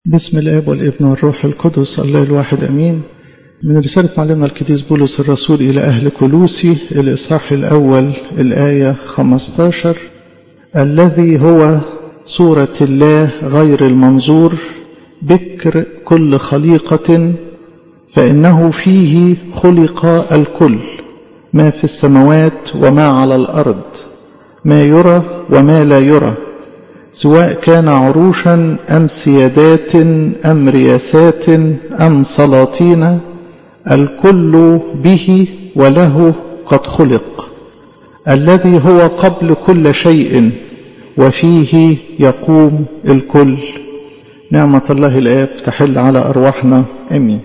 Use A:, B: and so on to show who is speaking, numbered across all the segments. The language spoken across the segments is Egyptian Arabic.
A: بسم الاب والابن والروح القدس الله الواحد امين من رسالة معلمنا القديس بولس الرسول إلى أهل كلوسي الإصحاح الأول الآية 15 الذي هو صورة الله غير المنظور بكر كل خليقة فإنه فيه خلق الكل ما في السماوات وما على الأرض ما يرى وما لا يرى سواء كان عروشا أم سيادات أم رياسات أم سلاطين الكل به وله قد خلق الذي هو قبل كل شيء وفيه يقوم الكل نعمة الله الآب تحل على أرواحنا أمين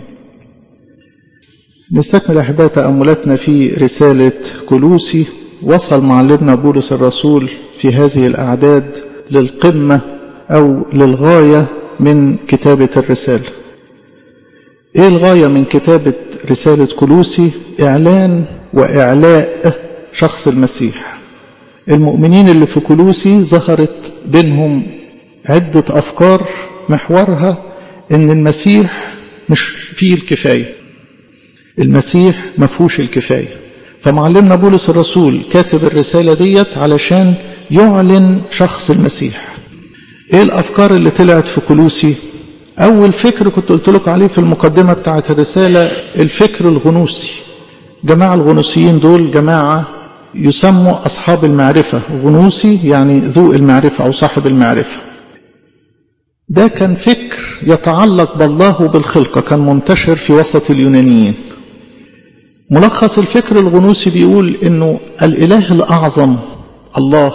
A: نستكمل أحباء تأملاتنا في رسالة كلوسي وصل معلمنا بولس الرسول في هذه الأعداد للقمة أو للغاية من كتابة الرسالة إيه الغاية من كتابة رسالة كلوسي إعلان وإعلاء شخص المسيح المؤمنين اللي في كلوسي ظهرت بينهم عدة أفكار محورها إن المسيح مش فيه الكفاية المسيح مفهوش الكفاية فمعلمنا بولس الرسول كاتب الرسالة ديت علشان يعلن شخص المسيح ايه الافكار اللي طلعت في كلوسي اول فكر كنت قلت لكم عليه في المقدمة بتاعة الرسالة الفكر الغنوسي جماعة الغنوسيين دول جماعة يسموا اصحاب المعرفة غنوسي يعني ذو المعرفة او صاحب المعرفة ده كان فكر يتعلق بالله وبالخلقة كان منتشر في وسط اليونانيين ملخص الفكر الغنوسي بيقول انه الاله الاعظم الله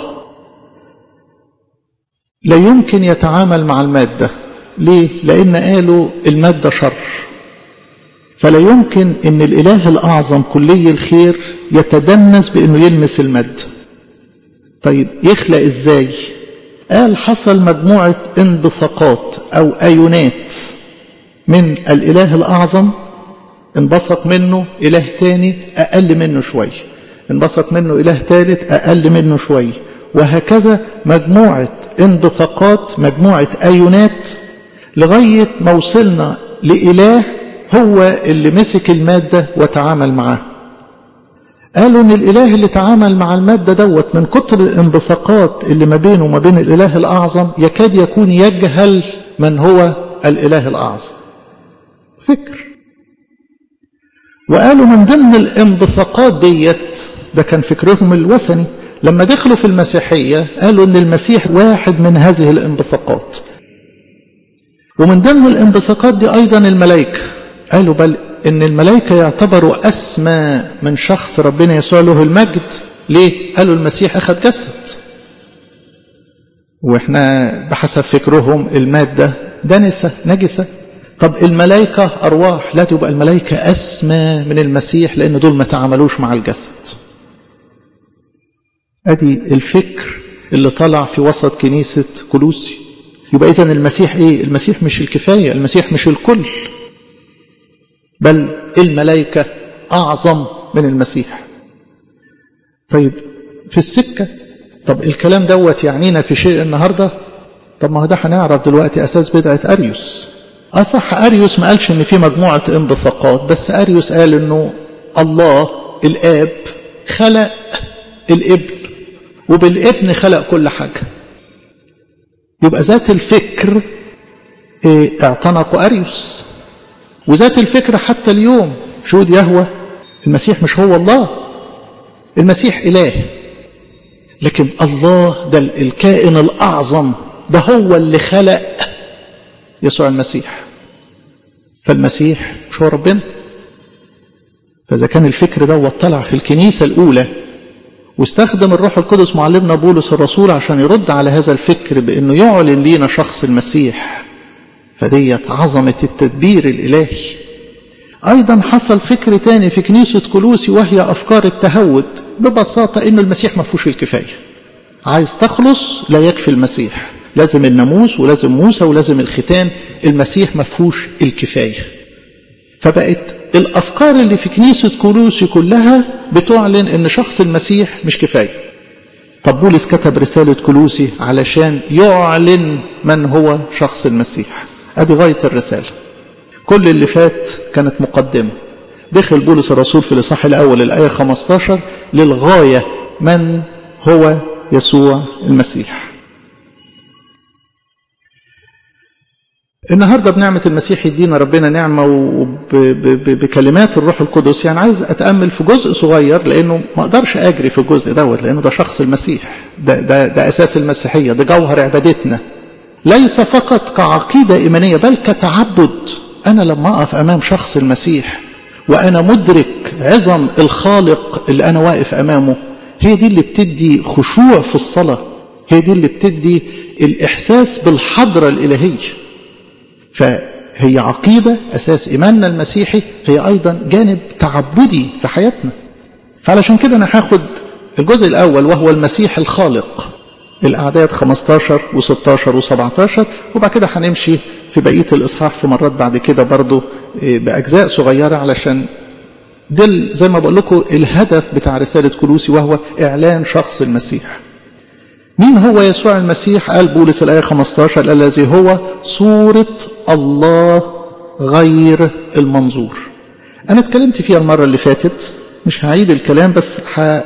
A: لا يمكن يتعامل مع المادة ليه؟ لأن قالوا المادة شر فلا يمكن أن الإله الأعظم كلي الخير يتدنس بأنه يلمس المادة طيب يخلق إزاي؟ قال حصل مجموعة انبثاقات أو أيونات من الإله الأعظم انبثق منه إله تاني أقل منه شوية انبثق منه إله ثالث أقل منه شوية وهكذا مجموعة انبثاقات مجموعة أيونات لغاية ما وصلنا لإله هو اللي مسك المادة وتعامل معاه قالوا ان الاله اللي تعامل مع المادة دوت من كتر الانبثاقات اللي ما بينه وما بين الاله الاعظم يكاد يكون يجهل من هو الاله الاعظم فكر وقالوا من ضمن الانبثاقات ديت ده كان فكرهم الوثني لما دخلوا في المسيحية قالوا ان المسيح واحد من هذه الانبثاقات ومن ضمن الانبثاقات دي ايضا الملائكة قالوا بل ان الملائكة يعتبروا اسمى من شخص ربنا يسوع له المجد ليه قالوا المسيح اخذ جسد واحنا بحسب فكرهم المادة دنسة نجسة طب الملائكة أرواح لا تبقى الملائكة أسمى من المسيح لأن دول ما تعاملوش مع الجسد أدي الفكر اللي طلع في وسط كنيسة كلوسي يبقى إذن المسيح إيه المسيح مش الكفاية المسيح مش الكل بل الملائكة أعظم من المسيح طيب في السكة طب الكلام دوت يعنينا في شيء النهاردة طب ما هو ده هنعرف دلوقتي أساس بدعة أريوس أصح أريوس ما قالش إن في مجموعة انبثاقات بس أريوس قال إنه الله الآب خلق الابن وبالابن خلق كل حاجة يبقى ذات الفكر إيه اعتنقوا أريوس وذات الفكرة حتى اليوم شهود يهوى المسيح مش هو الله المسيح إله لكن الله ده الكائن الأعظم ده هو اللي خلق يسوع المسيح فالمسيح مش هو ربنا فإذا كان الفكر ده طلع في الكنيسة الأولى واستخدم الروح القدس معلمنا بولس الرسول عشان يرد على هذا الفكر بأنه يعلن لينا شخص المسيح فديت عظمة التدبير الإلهي أيضا حصل فكر تاني في كنيسة كلوسي وهي أفكار التهود ببساطة إنه المسيح ما فيهوش الكفاية عايز تخلص لا يكفي المسيح لازم الناموس ولازم موسى ولازم الختان المسيح ما فيهوش الكفاية فبقت الأفكار اللي في كنيسة كولوسي كلها بتعلن أن شخص المسيح مش كفاية طب بولس كتب رسالة كلوسي علشان يعلن من هو شخص المسيح ادي غاية الرسالة كل اللي فات كانت مقدمة دخل بولس الرسول في الإصحاح الأول الآية 15 للغاية من هو يسوع المسيح النهارده بنعمة المسيح يدينا ربنا نعمة وبكلمات الروح القدس يعني عايز أتأمل في جزء صغير لأنه ما أقدرش أجري في الجزء دوت لأنه ده شخص المسيح ده, ده, ده أساس المسيحية ده جوهر عبادتنا ليس فقط كعقيدة إيمانية بل كتعبد أنا لما أقف أمام شخص المسيح وأنا مدرك عظم الخالق اللي أنا واقف أمامه هي دي اللي بتدي خشوع في الصلاة هي دي اللي بتدي الإحساس بالحضرة الإلهية فهي عقيدة أساس إيماننا المسيحي هي أيضا جانب تعبدي في حياتنا فعلشان كده أنا هاخد الجزء الأول وهو المسيح الخالق الأعداد 15 و16 و17 وبعد كده هنمشي في بقية الإصحاح في مرات بعد كده برضو بأجزاء صغيرة علشان ده زي ما بقول لكم الهدف بتاع رسالة كلوسي وهو إعلان شخص المسيح مين هو يسوع المسيح قال بولس الآية 15 الذي هو صورة الله غير المنظور أنا اتكلمت فيها المرة اللي فاتت مش هعيد الكلام بس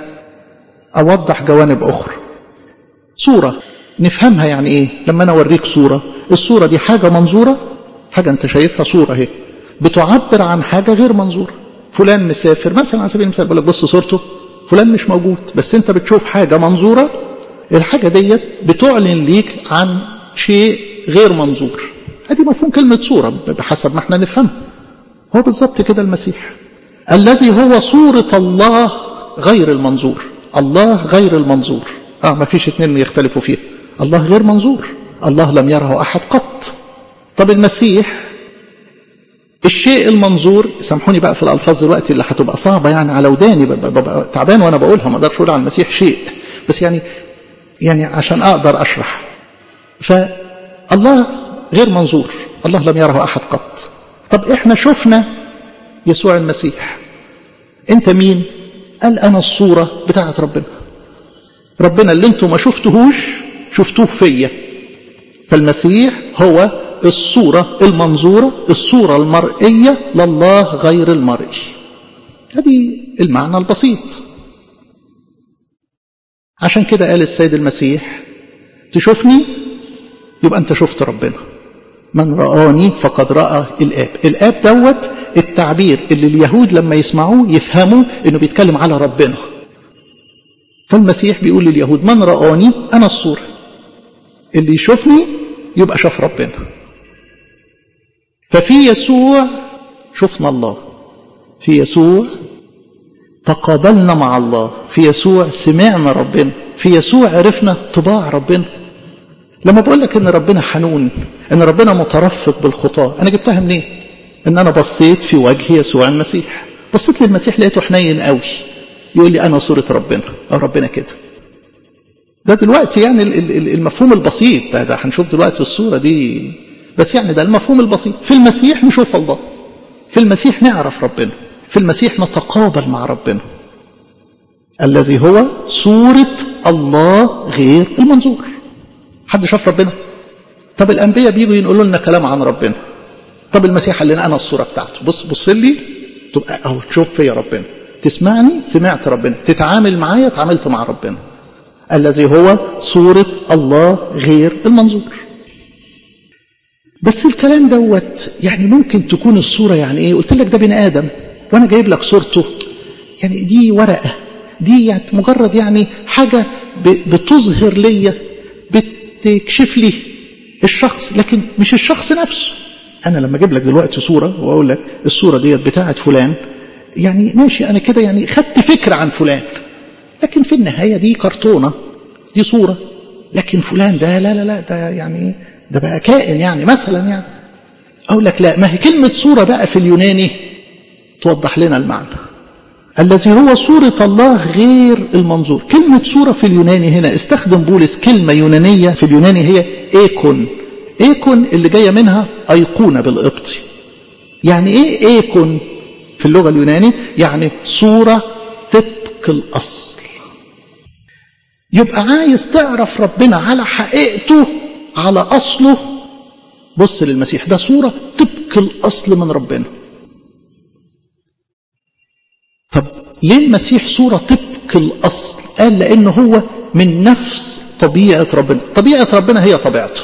A: هأوضح جوانب أخرى صورة نفهمها يعني إيه لما أنا أوريك صورة الصورة دي حاجة منظورة حاجة أنت شايفها صورة اهي بتعبر عن حاجة غير منظورة فلان مسافر مثلا على سبيل المثال بقول لك بص صورته فلان مش موجود بس أنت بتشوف حاجة منظورة الحاجة ديت بتعلن ليك عن شيء غير منظور ادي مفهوم كلمة صورة بحسب ما احنا نفهمها هو بالظبط كده المسيح الذي هو صورة الله غير المنظور الله غير المنظور اه ما فيش اتنين يختلفوا فيها الله غير منظور الله لم يره احد قط طب المسيح الشيء المنظور سامحوني بقى في الالفاظ دلوقتي اللي هتبقى صعبه يعني على وداني ببقى تعبان وانا بقولها ما اقدرش اقول على المسيح شيء بس يعني يعني عشان أقدر أشرح فالله غير منظور الله لم يره أحد قط طب إحنا شفنا يسوع المسيح أنت مين قال أنا الصورة بتاعت ربنا ربنا اللي انتوا ما شفتهوش شفتوه فيا فالمسيح هو الصورة المنظورة الصورة المرئية لله غير المرئي هذه المعنى البسيط عشان كده قال السيد المسيح تشوفني يبقى انت شفت ربنا من رآني فقد رأى الآب الآب دوت التعبير اللي اليهود لما يسمعوه يفهموا انه بيتكلم على ربنا فالمسيح بيقول لليهود من رآني أنا الصورة اللي يشوفني يبقى شاف ربنا ففي يسوع شفنا الله في يسوع تقابلنا مع الله في يسوع سمعنا ربنا في يسوع عرفنا طباع ربنا لما بقول لك ان ربنا حنون ان ربنا مترفق بالخطاة انا جبتها منين ان انا بصيت في وجه يسوع المسيح بصيت للمسيح لقيته حنين قوي يقول لي انا صورة ربنا او ربنا كده ده دلوقتي يعني المفهوم البسيط ده, ده هنشوف دلوقتي الصورة دي بس يعني ده المفهوم البسيط في المسيح نشوف الله في المسيح نعرف ربنا في المسيح نتقابل مع ربنا الذي هو صورة الله غير المنظور حد شاف ربنا طب الأنبياء بيجوا ينقلوا لنا كلام عن ربنا طب المسيح قال لنا أنا الصورة بتاعته بص بص لي تبقى أهو تشوف فيا ربنا تسمعني سمعت ربنا تتعامل معايا تعاملت مع ربنا الذي هو صورة الله غير المنظور بس الكلام دوت يعني ممكن تكون الصورة يعني ايه قلت لك ده بني آدم وانا جايب لك صورته يعني دي ورقة دي يعني مجرد يعني حاجة بتظهر لي بتكشف لي الشخص لكن مش الشخص نفسه انا لما اجيب لك دلوقتي صورة واقول لك الصورة ديت بتاعت فلان يعني ماشي انا كده يعني خدت فكرة عن فلان لكن في النهاية دي كرتونة دي صورة لكن فلان ده لا لا لا ده يعني ده بقى كائن يعني مثلا يعني اقول لك لا ما هي كلمة صورة بقى في اليوناني توضح لنا المعنى الذي هو صورة الله غير المنظور كلمة صورة في اليوناني هنا استخدم بولس كلمة يونانية في اليوناني هي ايكون ايكون اللي جاية منها ايقونة بالقبطي يعني ايه ايكون في اللغة اليوناني يعني صورة طبق الأصل يبقى عايز تعرف ربنا على حقيقته على أصله بص للمسيح ده صورة طبق الأصل من ربنا طب ليه المسيح صورة طبق الأصل قال لأنه هو من نفس طبيعة ربنا طبيعة ربنا هي طبيعته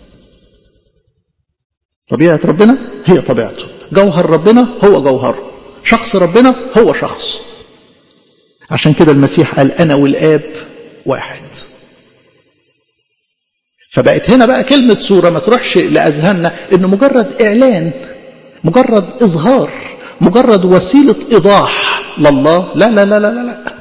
A: طبيعة ربنا هي طبيعته جوهر ربنا هو جوهره شخص ربنا هو شخص عشان كده المسيح قال أنا والآب واحد فبقت هنا بقى كلمة صورة ما تروحش لأذهاننا إنه مجرد إعلان مجرد إظهار مجرد وسيلة إيضاح لله لا لا لا لا لا, لا.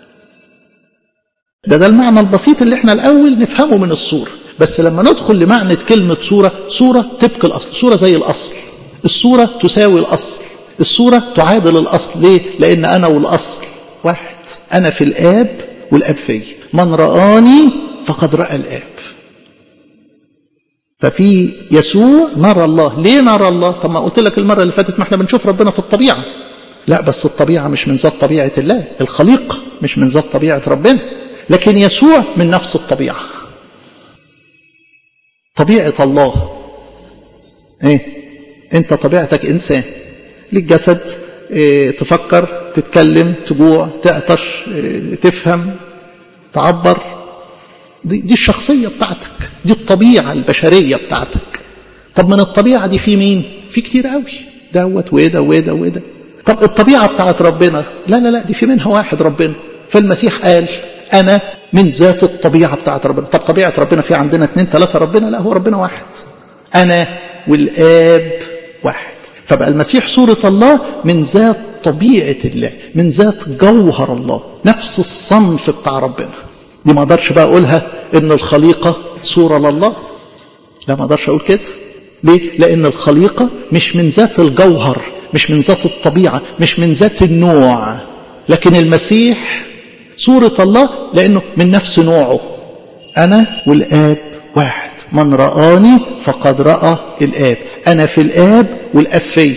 A: ده ده المعنى البسيط اللي احنا الأول نفهمه من الصورة بس لما ندخل لمعنى كلمة صورة صورة طبق الأصل صورة زي الأصل الصورة تساوي الأصل الصورة تعادل الأصل ليه؟ لأن أنا والأصل واحد أنا في الآب والآب في من رآني فقد رأى الآب ففي يسوع نرى الله ليه نرى الله طب ما قلت لك المرة اللي فاتت ما احنا بنشوف ربنا في الطبيعة لا بس الطبيعة مش من ذات طبيعة الله الخليقة مش من ذات طبيعة ربنا لكن يسوع من نفس الطبيعة طبيعة الله ايه انت طبيعتك انسان ليك جسد إيه تفكر تتكلم تجوع تعطش إيه تفهم تعبر دي, دي الشخصية بتاعتك دي الطبيعة البشرية بتاعتك طب من الطبيعة دي في مين في كتير قوي دوت وده وده وده طب الطبيعة بتاعت ربنا لا لا لا دي في منها واحد ربنا فالمسيح قال أنا من ذات الطبيعة بتاعت ربنا طب طبيعة ربنا في عندنا اثنين ثلاثة ربنا لا هو ربنا واحد أنا والآب واحد فبقى المسيح صورة الله من ذات طبيعة الله من ذات جوهر الله نفس الصنف بتاع ربنا دي ما اقدرش بقى اقولها ان الخليقة صورة لله لا ما اقدرش اقول كده ليه لان الخليقة مش من ذات الجوهر مش من ذات الطبيعة مش من ذات النوع لكن المسيح صورة الله لانه من نفس نوعه انا والاب واحد من رآني فقد رأى الآب أنا في الآب والآب في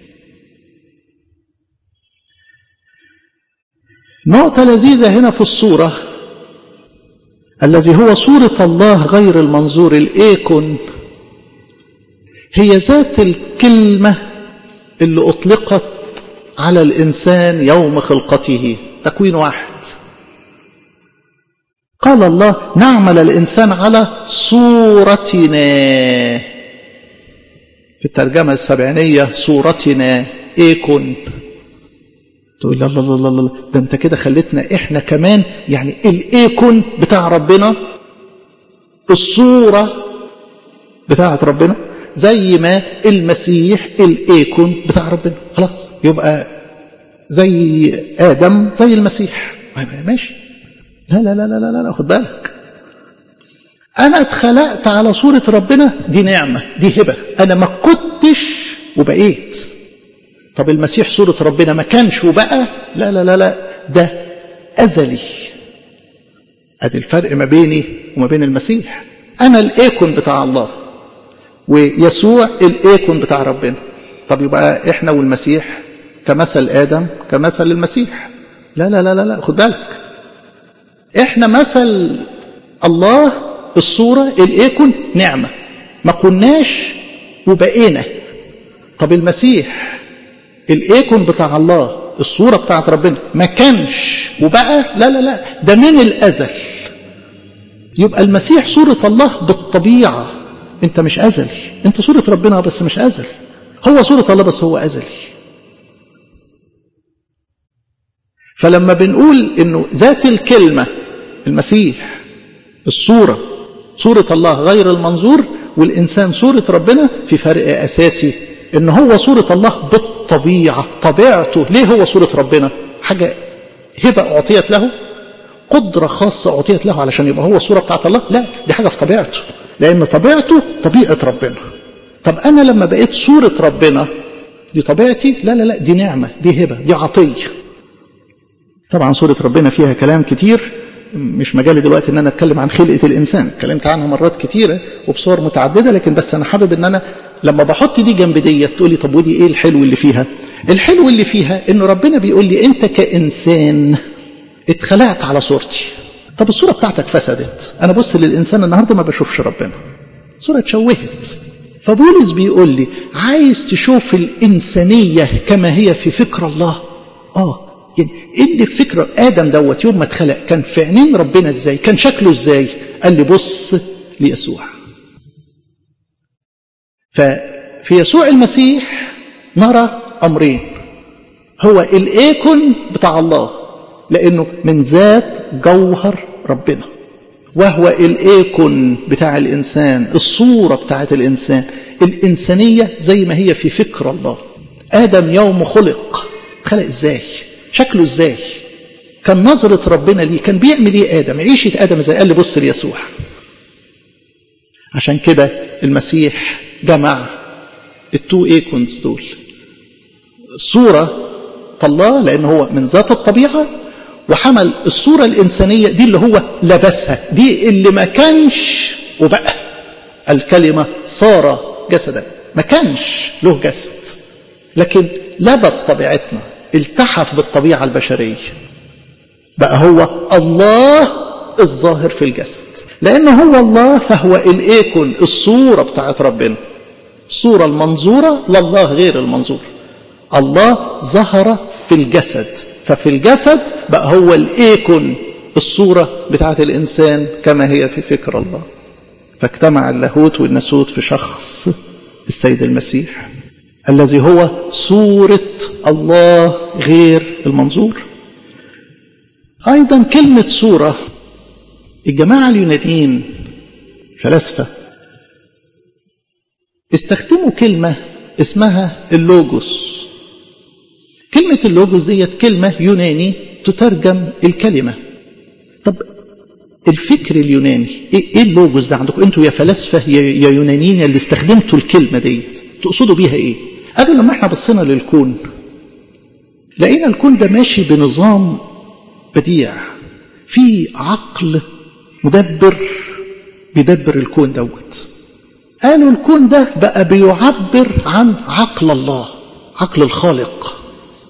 A: نقطة لذيذة هنا في الصورة الذي هو صورة الله غير المنظور الإيكون هي ذات الكلمة اللي أطلقت على الإنسان يوم خلقته تكوين واحد قال الله نعمل الإنسان على صورتنا في الترجمة السبعينية صورتنا إيكون تقول لا لا لا لا ده انت كده خلتنا احنا كمان يعني الايكون بتاع ربنا الصورة بتاعت ربنا زي ما المسيح الايكون بتاع ربنا خلاص يبقى زي ادم زي المسيح ماشي لا لا لا لا لا لا خد بالك انا اتخلقت على صورة ربنا دي نعمة دي هبة انا ما كنتش وبقيت طب المسيح صورة ربنا ما كانش وبقى لا لا لا لا ده أزلي ادي الفرق ما بيني وما بين المسيح انا الايكون بتاع الله ويسوع الايكون بتاع ربنا طب يبقى احنا والمسيح كمثل ادم كمثل المسيح لا لا لا لا, لا خد بالك احنا مثل الله الصورة الايكون نعمة ما كناش وبقينا طب المسيح الايكون بتاع الله الصورة بتاعت ربنا ما كانش وبقى لا لا لا ده من الأزل يبقى المسيح صورة الله بالطبيعة انت مش أزلي انت صورة ربنا بس مش أزلي هو صورة الله بس هو أزلي فلما بنقول انه ذات الكلمة المسيح الصورة صورة الله غير المنظور والإنسان صورة ربنا في فرق أساسي ان هو صورة الله بالطبيعة طبيعته ليه هو صورة ربنا حاجة هبة أعطيت له قدرة خاصة أعطيت له علشان يبقى هو الصورة بتاعت الله لا دي حاجة في طبيعته لأن طبيعته طبيعة ربنا طب أنا لما بقيت صورة ربنا دي طبيعتي لا لا لا دي نعمة دي هبة دي عطية طبعا صورة ربنا فيها كلام كتير مش مجالي دلوقتي ان انا اتكلم عن خلقة الانسان اتكلمت عنها مرات كتيرة وبصور متعددة لكن بس انا حابب ان انا لما بحط دي جنب دي تقولي طب ودي ايه الحلو اللي فيها الحلو اللي فيها انه ربنا بيقول لي انت كانسان اتخلقت على صورتي طب الصورة بتاعتك فسدت انا بص للانسان النهاردة ما بشوفش ربنا صورة اتشوهت فبولس بيقول لي عايز تشوف الإنسانية كما هي في فكر الله آه يعني ايه اللي في فكر ادم دوت يوم ما اتخلق كان في عينين ربنا ازاي كان شكله ازاي قال لي بص ليسوع ففي يسوع المسيح نرى امرين هو الايكون بتاع الله لانه من ذات جوهر ربنا وهو الايكون بتاع الانسان الصوره بتاعت الانسان الانسانيه زي ما هي في فكر الله ادم يوم خلق خلق ازاي شكله ازاي كان نظرة ربنا ليه كان بيعمل ايه آدم عيشة آدم ازاي قال لي بص ليسوع عشان كده المسيح جمع التو ايكونز دول صورة الله لأن هو من ذات الطبيعة وحمل الصورة الإنسانية دي اللي هو لبسها دي اللي ما كانش وبقى الكلمة صار جسدا ما كانش له جسد لكن لبس طبيعتنا التحف بالطبيعة البشرية بقى هو الله الظاهر في الجسد لأن هو الله فهو الإيكون الصورة بتاعت ربنا الصورة المنظورة لله غير المنظور الله ظهر في الجسد ففي الجسد بقى هو الإيكون الصورة بتاعت الإنسان كما هي في فكر الله فاجتمع اللاهوت والناسوت في شخص السيد المسيح الذي هو صورة الله غير المنظور أيضا كلمة صورة الجماعة اليونانيين فلاسفة استخدموا كلمة اسمها اللوجوس كلمة اللوجوس ديت كلمة يوناني تترجم الكلمة طب الفكر اليوناني ايه اللوجوس ده عندكم انتوا يا فلاسفة يا يونانيين اللي استخدمتوا الكلمة ديت تقصدوا بيها ايه قبل لما احنا بصينا للكون لقينا الكون ده ماشي بنظام بديع في عقل مدبر بيدبر الكون دوت قالوا الكون ده بقى بيعبر عن عقل الله عقل الخالق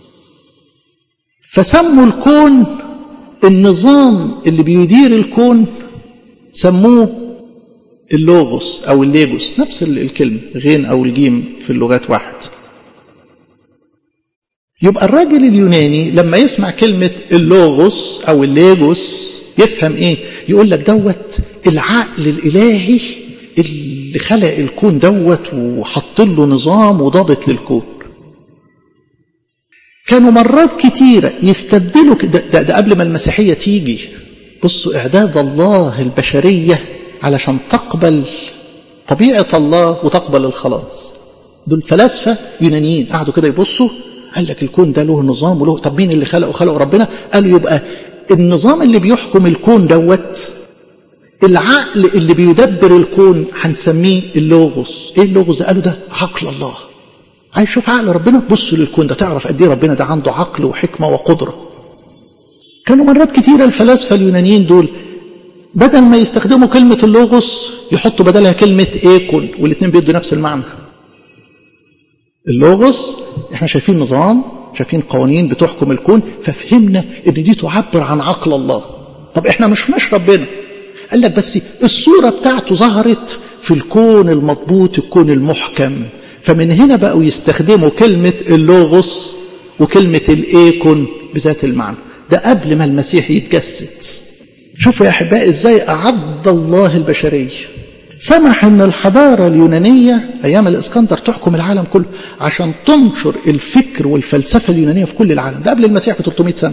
A: فسموا الكون النظام اللي بيدير الكون سموه اللوغوس او الليجوس نفس الكلمة غين او الجيم في اللغات واحد يبقى الراجل اليوناني لما يسمع كلمة اللوغوس او الليجوس يفهم ايه يقول لك دوت العقل الالهي اللي خلق الكون دوت وحط له نظام وضابط للكون كانوا مرات كتيرة يستبدلوا ده, ده, ده قبل ما المسيحية تيجي بصوا إعداد الله البشرية علشان تقبل طبيعة الله وتقبل الخلاص دول فلاسفة يونانيين قعدوا كده يبصوا قال لك الكون ده له نظام وله طب مين اللي خلقه خلقه ربنا قالوا يبقى النظام اللي بيحكم الكون دوت العقل اللي بيدبر الكون هنسميه اللوغوس ايه اللوغوس ده قالوا ده عقل الله عايز تشوف عقل ربنا بص للكون ده تعرف قد ايه ربنا ده عنده عقل وحكمه وقدره كانوا مرات كتيره الفلاسفه اليونانيين دول بدل ما يستخدموا كلمه اللوغوس يحطوا بدلها كلمه ايكون والاثنين بيدوا نفس المعنى اللوغوس احنا شايفين نظام شايفين قوانين بتحكم الكون ففهمنا ان دي تعبر عن عقل الله طب احنا مش شفناش ربنا قال لك بس الصورة بتاعته ظهرت في الكون المضبوط الكون المحكم فمن هنا بقوا يستخدموا كلمة اللوغوس وكلمة الايكون بذات المعنى ده قبل ما المسيح يتجسد شوفوا يا أحبائي إزاي أعد الله البشرية سمح أن الحضارة اليونانية أيام الإسكندر تحكم العالم كله عشان تنشر الفكر والفلسفة اليونانية في كل العالم ده قبل المسيح ب 300 سنة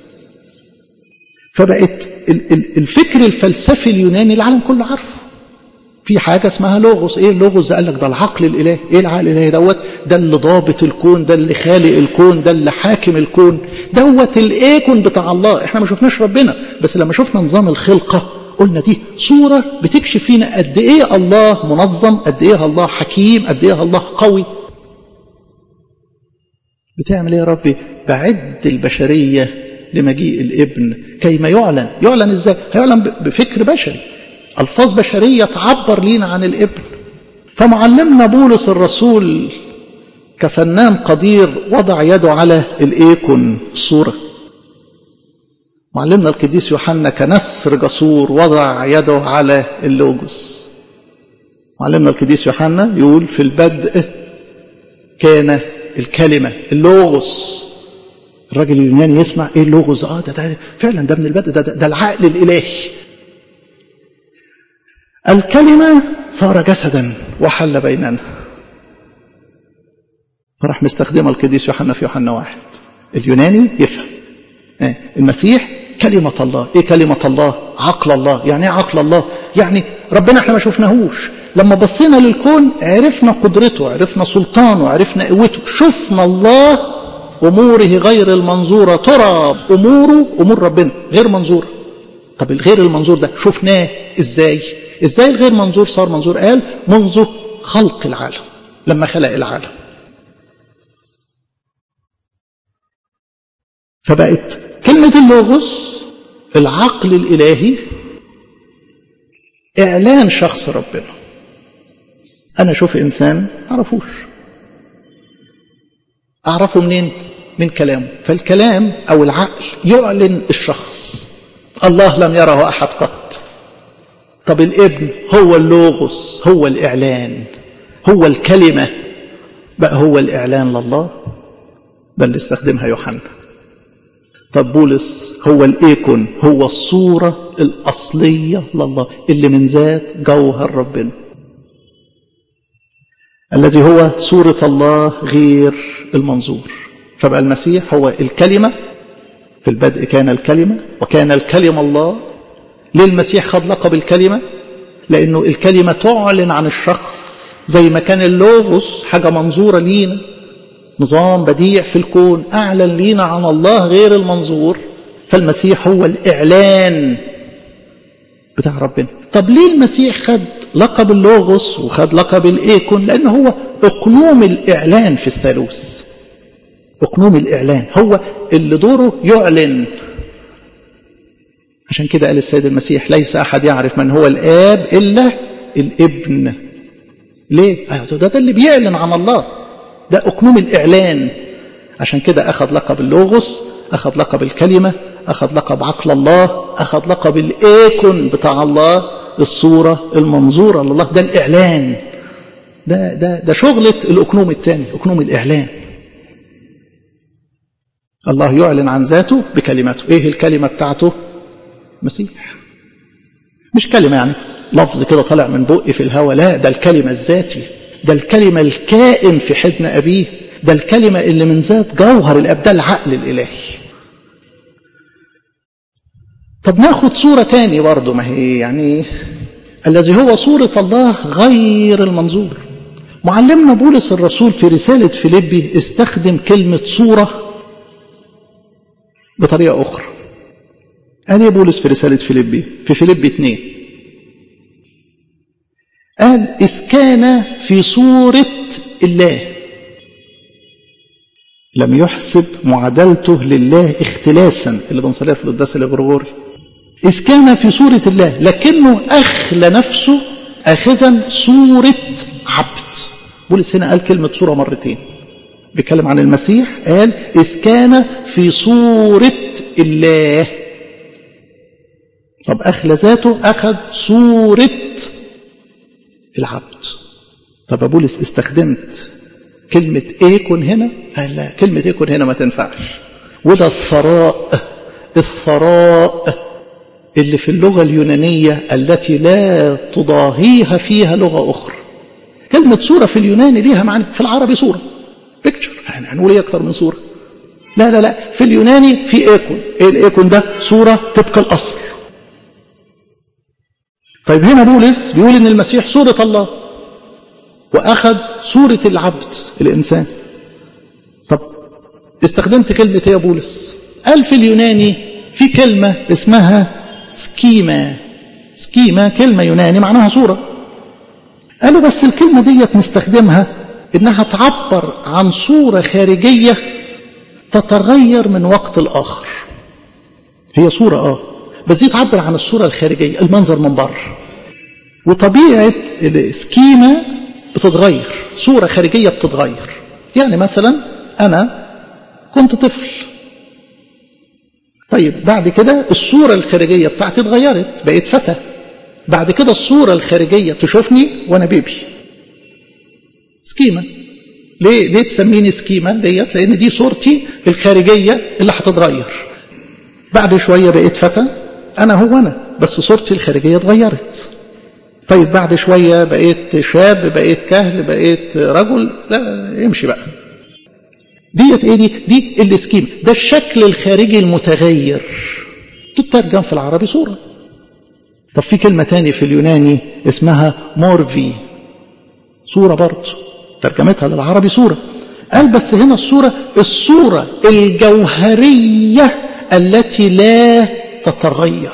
A: فبقت الفكر الفلسفي اليوناني العالم كله عارفه في حاجة اسمها لوغوس ايه اللوغوس ده قال لك ده العقل الالهي ايه العقل الالهي دوت ده اللي ضابط الكون ده اللي خالق الكون ده اللي حاكم الكون دوت الايكون بتاع الله احنا ما شفناش ربنا بس لما شفنا نظام الخلقة قلنا دي صورة بتكشف لنا قد ايه الله منظم قد ايه الله حكيم قد ايه الله قوي بتعمل ايه يا ربي بعد البشرية لمجيء الابن كيما يعلن يعلن ازاي هيعلن بفكر بشري الفاظ بشريه تعبر لينا عن الابن فمعلمنا بولس الرسول كفنان قدير وضع يده على الايكون الصوره معلمنا القديس يوحنا كنسر جسور وضع يده على اللوجوس معلمنا القديس يوحنا يقول في البدء كان الكلمة اللوغوس الراجل اليوناني يسمع ايه اللوغوس اه ده, ده فعلا ده من البدء ده, ده, ده العقل الالهي الكلمة صار جسدا وحل بيننا فراح مستخدمها القديس يوحنا في يوحنا واحد اليوناني يفهم المسيح كلمة الله ايه كلمة الله عقل الله يعني ايه عقل الله يعني ربنا احنا ما شفناهوش لما بصينا للكون عرفنا قدرته عرفنا سلطانه عرفنا قوته شفنا الله اموره غير المنظورة ترى اموره امور ربنا غير منظورة طب الغير المنظور ده شفناه ازاي ازاي الغير منظور صار منظور قال منذ خلق العالم لما خلق العالم فبقت كلمة اللوغوس العقل الإلهي إعلان شخص ربنا أنا أشوف إنسان أعرفوش أعرفه منين من كلامه فالكلام أو العقل يعلن الشخص الله لم يره أحد قط طب الابن هو اللوغوس هو الإعلان هو الكلمة بقى هو الإعلان لله ده اللي استخدمها يوحنا طب بولس هو الايكون هو الصورة الأصلية لله اللي من ذات جوهر ربنا الذي هو صورة الله غير المنظور فبقى المسيح هو الكلمة في البدء كان الكلمة وكان الكلمة الله ليه المسيح خد لقب الكلمة لأنه الكلمة تعلن عن الشخص زي ما كان اللوغوس حاجة منظورة لينا نظام بديع في الكون أعلن لينا عن الله غير المنظور فالمسيح هو الإعلان بتاع ربنا طب ليه المسيح خد لقب اللوغوس وخد لقب الإيكون لأنه هو أقنوم الإعلان في الثالوث أقنوم الإعلان هو اللي دوره يعلن عشان كده قال السيد المسيح ليس أحد يعرف من هو الآب إلا الابن ليه؟ ده, ده اللي بيعلن عن الله ده أقنوم الإعلان عشان كده أخذ لقب اللوغوس أخذ لقب الكلمة أخذ لقب عقل الله أخذ لقب الإيكون بتاع الله الصورة المنظورة لله ده الإعلان ده, ده, ده شغلة الأقنوم الثاني أقنوم الإعلان الله يعلن عن ذاته بكلمته إيه الكلمة بتاعته مسيح مش كلمة يعني لفظ كده طالع من بقي في الهواء لا ده الكلمة الذاتي ده الكلمة الكائن في حضن أبيه ده الكلمة اللي من ذات جوهر الأب ده العقل الإلهي طب ناخد صورة تاني برضه ما هي يعني الذي هو صورة الله غير المنظور معلمنا بولس الرسول في رسالة فيليبي استخدم كلمة صورة بطريقة أخرى قال بولس في رسالة فيليبي في فيليبي 2 قال إذ كان في صورة الله لم يحسب معادلته لله اختلاسا اللي بنصليها في القداس الغرغوري إذ كان في صورة الله لكنه أخلى نفسه أخذا صورة عبد بولس هنا قال كلمة صورة مرتين بيتكلم عن المسيح قال إذ كان في صورة الله طب أخلى ذاته أخذ صورة العبد طب يا بولس استخدمت كلمة ايكون هنا قال لا كلمة ايكون هنا ما تنفعش وده الثراء الثراء اللي في اللغة اليونانية التي لا تضاهيها فيها لغة أخرى كلمة صورة في اليوناني ليها معنى في العربي صورة بيكتشر يعني هنقول ايه أكتر من صورة لا لا لا في اليوناني في ايكون ايه الايكون ده صورة تبقى الأصل طيب هنا بولس بيقول ان المسيح صورة الله واخذ صورة العبد الانسان طب استخدمت كلمة ايه يا بولس قال في اليوناني في كلمة اسمها سكيما سكيما كلمة يوناني معناها صورة قالوا بس الكلمة دي نستخدمها انها تعبر عن صورة خارجية تتغير من وقت لآخر هي صورة اه بس دي تعبر عن الصورة الخارجية المنظر من بره وطبيعة السكيما بتتغير صورة خارجية بتتغير يعني مثلا أنا كنت طفل طيب بعد كده الصورة الخارجية بتاعتي اتغيرت بقيت فتى بعد كده الصورة الخارجية تشوفني وأنا بيبي سكيمة ليه ليه تسميني سكيمة ديت لأن دي صورتي الخارجية اللي هتتغير بعد شوية بقيت فتى أنا هو أنا بس صورتي الخارجية اتغيرت طيب بعد شوية بقيت شاب بقيت كهل بقيت رجل لا امشي بقى ديت ايه دي دي السكيم ده الشكل الخارجي المتغير تترجم في العربي صورة طب في كلمة تاني في اليوناني اسمها مورفي صورة برضه ترجمتها للعربي صورة قال بس هنا الصورة الصورة الجوهرية التي لا تتغير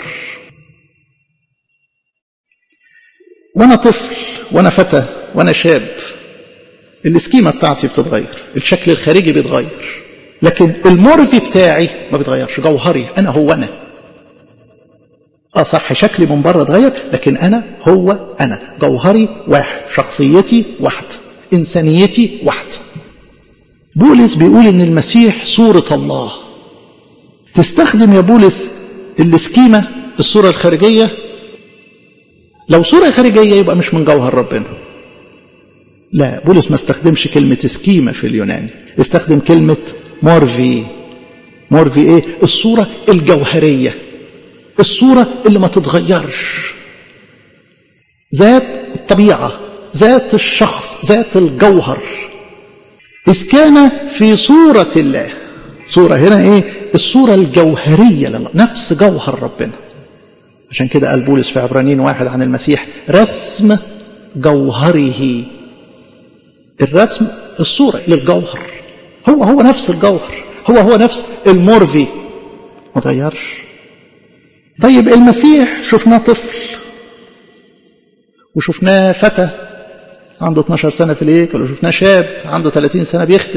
A: وانا طفل وانا فتى وانا شاب السكيمة بتاعتي بتتغير الشكل الخارجي بيتغير لكن المورفي بتاعي ما بيتغيرش جوهري انا هو انا اه صح شكلي من بره اتغير لكن انا هو انا جوهري واحد شخصيتي واحده انسانيتي واحده بولس بيقول ان المسيح صوره الله تستخدم يا بولس السكيمه الصوره الخارجيه لو صوره خارجيه يبقى مش من جوهر ربنا لا بولس ما استخدمش كلمه سكيمه في اليوناني استخدم كلمه مورفي مورفي ايه الصوره الجوهريه الصورة اللي ما تتغيرش ذات الطبيعة ذات الشخص ذات الجوهر إذ كان في صورة الله صورة هنا إيه الصورة الجوهرية لله نفس جوهر ربنا عشان كده قال بولس في عبرانيين واحد عن المسيح رسم جوهره الرسم الصورة للجوهر هو هو نفس الجوهر هو هو نفس المورفي ما تغيرش طيب المسيح شفناه طفل وشفناه فتى عنده 12 سنة في الهيكل وشفناه شاب عنده 30 سنة بيخدم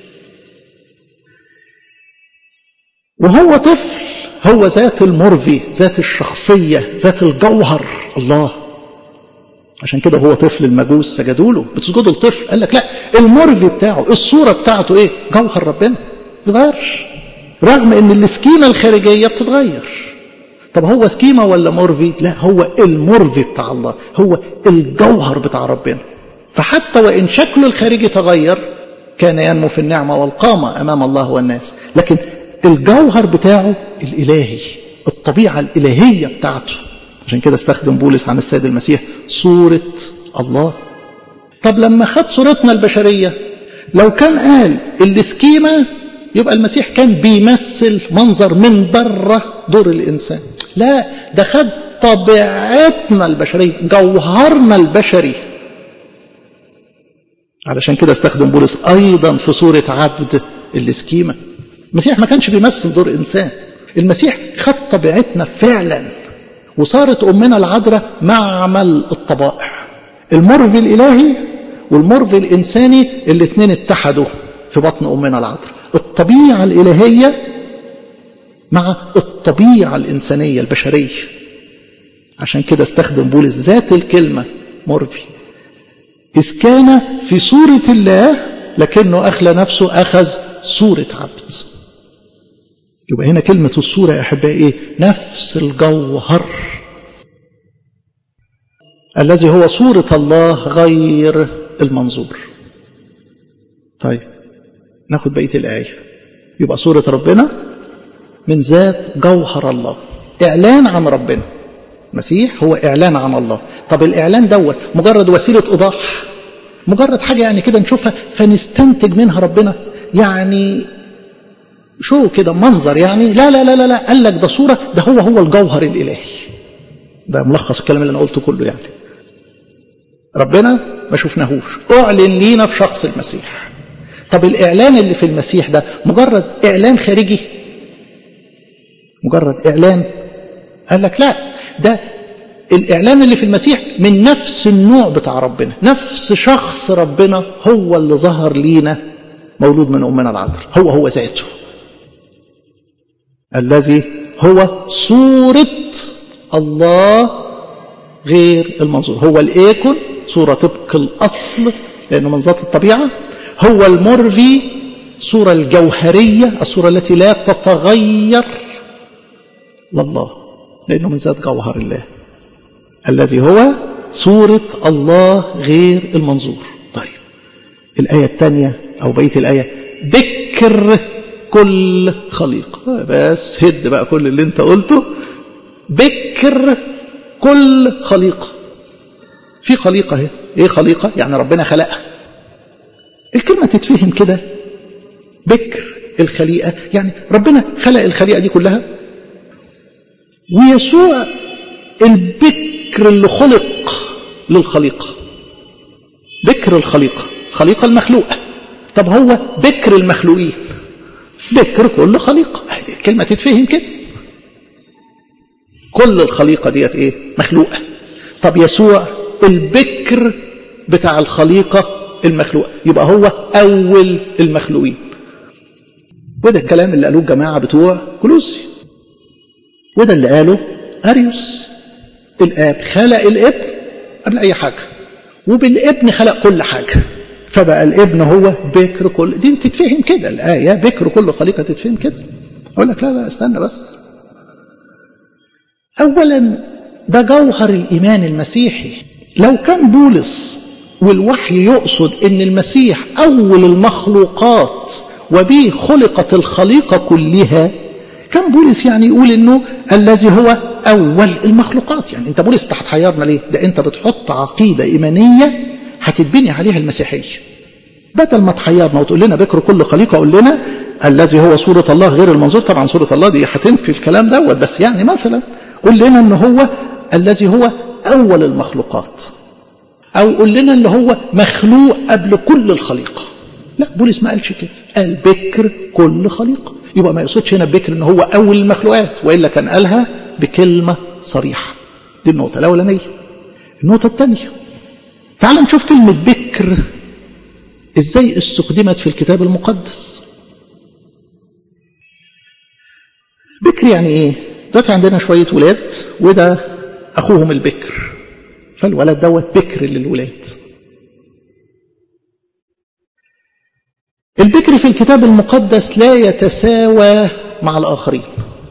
A: وهو طفل هو ذات المرفي ذات الشخصية ذات الجوهر الله عشان كده هو طفل المجوس سجدوا له بتسجدوا لطفل قال لك لا المرفي بتاعه الصورة بتاعته ايه جوهر ربنا ما بيتغيرش رغم ان السكيمة الخارجية بتتغير طب هو سكيمة ولا مورفي لا هو المورفي بتاع الله هو الجوهر بتاع ربنا فحتى وإن شكله الخارجي تغير كان ينمو في النعمة والقامة أمام الله والناس لكن الجوهر بتاعه الإلهي الطبيعة الإلهية بتاعته عشان كده استخدم بولس عن السيد المسيح صورة الله طب لما خد صورتنا البشرية لو كان قال السكيمة يبقى المسيح كان بيمثل منظر من بره دور الإنسان لا ده خد طبيعتنا البشرية جوهرنا البشري علشان كده استخدم بولس أيضا في صورة عبد السكيمة المسيح ما كانش بيمثل دور إنسان المسيح خد طبيعتنا فعلا وصارت أمنا العذراء معمل الطبائع المرفي الإلهي والمرفي الإنساني الاثنين اتحدوا في بطن أمنا العذراء الطبيعة الإلهية مع الطبيعة الإنسانية البشرية عشان كده استخدم بولس ذات الكلمة مرفي إذ كان في صورة الله لكنه أخلى نفسه أخذ صورة عبد يبقى هنا كلمة الصورة يا أحبائي إيه؟ نفس الجوهر الذي هو صورة الله غير المنظور طيب ناخد بقية الآية يبقى صورة ربنا من ذات جوهر الله إعلان عن ربنا مسيح هو إعلان عن الله طب الإعلان دوت مجرد وسيلة إيضاح مجرد حاجة يعني كده نشوفها فنستنتج منها ربنا يعني شو كده منظر يعني لا لا لا لا, لا. قال لك ده صورة ده هو هو الجوهر الإلهي ده ملخص الكلام اللي أنا قلته كله يعني ربنا ما شفناهوش أعلن لينا في شخص المسيح طب الإعلان اللي في المسيح ده مجرد إعلان خارجي مجرد إعلان قال لك لا ده الإعلان اللي في المسيح من نفس النوع بتاع ربنا نفس شخص ربنا هو اللي ظهر لينا مولود من أمنا العذراء هو هو ذاته الذي هو صورة الله غير المنظور هو الإيكون صورة طبق الأصل لأنه من ذات الطبيعة هو المرفي صورة الجوهرية الصورة التي لا تتغير لله لأنه من ذات جوهر الله الذي هو صورة الله غير المنظور طيب الآية الثانية أو بقية الآية بكر كل خليقة بس هد بقى كل اللي انت قلته بكر كل خليقة في خليقة اهي ايه خليقة يعني ربنا خلقها الكلمة تتفهم كده بكر الخليقة يعني ربنا خلق الخليقة دي كلها ويسوع البكر اللي خلق للخليقة بكر الخليقة خليقة المخلوقة طب هو بكر المخلوقين بكر كل خليقة الكلمة تتفهم كده كل الخليقة ديت ايه مخلوقة طب يسوع البكر بتاع الخليقة المخلوقة يبقى هو أول المخلوقين وده الكلام اللي قالوه الجماعة بتوع كلوسي وده اللي قاله أريوس الآب خلق الابن قبل أي حاجة وبالابن خلق كل حاجة فبقى الابن هو بكر كل دي تتفهم كده الآية بكر كل خليقة تتفهم كده أقول لك لا لا استنى بس أولا ده جوهر الإيمان المسيحي لو كان بولس والوحي يقصد ان المسيح اول المخلوقات وبه خلقت الخليقه كلها كان بولس يعني يقول انه الذي هو اول المخلوقات يعني انت بولس هتحيرنا ليه ده انت بتحط عقيده ايمانيه هتتبني عليها المسيحيه بدل ما تحيرنا وتقول لنا بكر كل خليقه قول لنا الذي هو صوره الله غير المنظور طبعا صوره الله دي هتنفي الكلام دوت بس يعني مثلا قول لنا ان هو الذي هو اول المخلوقات او قول لنا اللي هو مخلوق قبل كل الخليقه لا بولس ما قالش كده قال بكر كل خليقه يبقى ما يقصدش هنا بكر ان هو اول المخلوقات والا كان قالها بكلمه صريحه دي النقطه الاولانيه النقطه الثانيه تعال نشوف كلمه بكر ازاي استخدمت في الكتاب المقدس بكر يعني ايه دلوقتي عندنا شويه ولاد وده اخوهم البكر فالولد دوت بكر للولاد البكر في الكتاب المقدس لا يتساوى مع الآخرين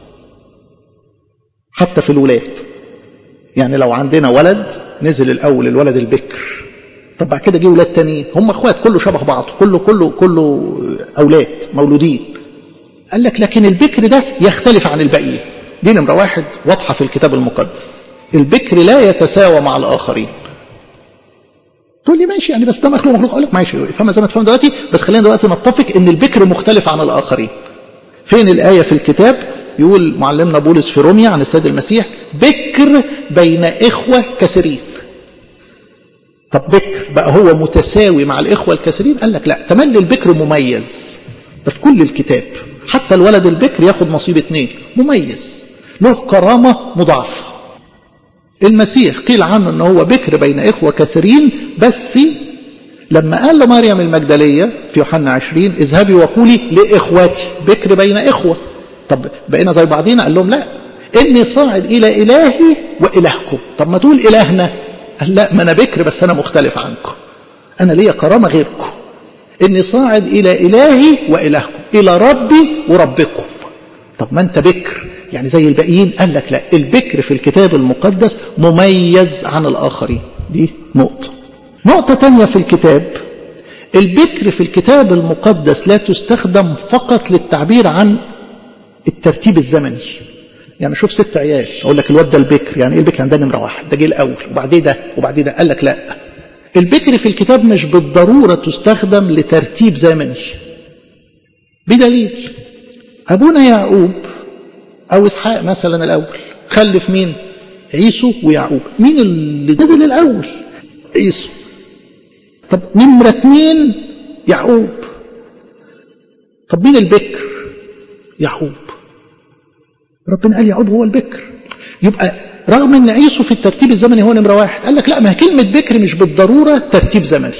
A: حتى في الولاد يعني لو عندنا ولد نزل الأول الولد البكر طب بعد كده جه ولاد تانيين هم اخوات كله شبه بعض كله كله كله أولاد مولودين قال لك لكن البكر ده يختلف عن الباقيين دي نمرة واحد واضحة في الكتاب المقدس البكر لا يتساوى مع الآخرين تقول لي ماشي يعني بس ده مخلوق مخلوق اقول لك ماشي فما زي ما تفهم دلوقتي بس خلينا دلوقتي نتفق ان البكر مختلف عن الاخرين فين الايه في الكتاب يقول معلمنا بولس في روميا عن السيد المسيح بكر بين اخوه كثيرين طب بكر بقى هو متساوي مع الاخوه الكثيرين قال لك لا تملي البكر مميز ده في كل الكتاب حتى الولد البكر ياخد نصيب اتنين مميز له كرامه مضاعفه المسيح قيل عنه ان هو بكر بين اخوه كثيرين بس لما قال لمريم المجدليه في يوحنا 20 اذهبي وقولي لاخواتي بكر بين اخوه طب بقينا زي بعضينا قال لهم لا اني صاعد الى الهي والهكم طب ما تقول الهنا قال لا ما انا بكر بس انا مختلف عنكم انا ليا كرامه غيركم اني صاعد الى الهي والهكم الى ربي وربكم طب ما انت بكر يعني زي الباقيين قال لك لا البكر في الكتاب المقدس مميز عن الآخرين دي نقطة نقطة تانية في الكتاب البكر في الكتاب المقدس لا تستخدم فقط للتعبير عن الترتيب الزمني يعني شوف ست عيال اقول لك الواد ده البكر يعني ايه البكر عندنا نمره واحد ده جه الاول وبعدين ده وبعدين ده قال لك لا البكر في الكتاب مش بالضروره تستخدم لترتيب زمني بدليل ابونا يعقوب أو إسحاق مثلا الأول خلف مين عيسو ويعقوب مين اللي نزل الأول عيسو طب نمرة اثنين يعقوب طب مين البكر يعقوب ربنا قال يعقوب هو البكر يبقى رغم ان عيسو في الترتيب الزمني هو نمرة واحد قال لك لا ما كلمة بكر مش بالضرورة ترتيب زمني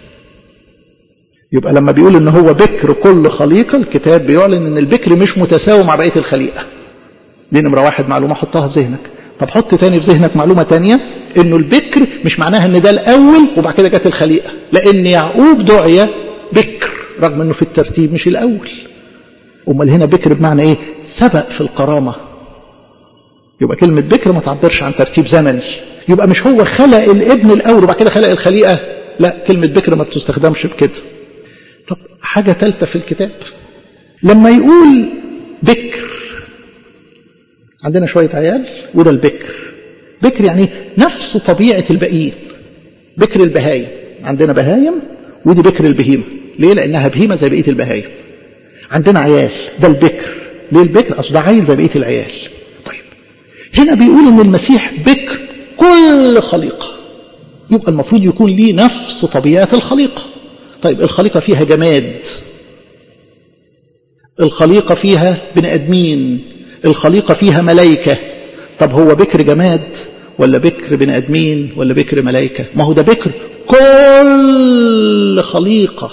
A: يبقى لما بيقول ان هو بكر كل خليقة الكتاب بيعلن ان البكر مش متساوي مع بقية الخليقة دي نمرة واحد معلومة حطها في ذهنك طب حط تاني في ذهنك معلومة تانية انه البكر مش معناها ان ده الاول وبعد كده جت الخليقة لان يعقوب دعي بكر رغم انه في الترتيب مش الاول امال هنا بكر بمعنى ايه سبق في الكرامة يبقى كلمة بكر ما تعبرش عن ترتيب زمني يبقى مش هو خلق الابن الاول وبعد كده خلق الخليقه لا كلمه بكر ما بتستخدمش بكده طب حاجه ثالثه في الكتاب لما يقول بكر عندنا شويه عيال وده البكر بكر يعني نفس طبيعه الباقيين بكر البهايم عندنا بهايم ودي بكر البهيمه ليه لانها بهيمه زي بقيه البهايم عندنا عيال ده البكر ليه البكر اصل ده عيل زي بقيه العيال طيب هنا بيقول ان المسيح بكر كل خليقه يبقى المفروض يكون ليه نفس طبيعه الخليقه طيب الخليقه فيها جماد الخليقه فيها بني ادمين الخليقه فيها ملائكه طب هو بكر جماد ولا بكر بني ادمين ولا بكر ملائكه ما هو ده بكر كل خليقه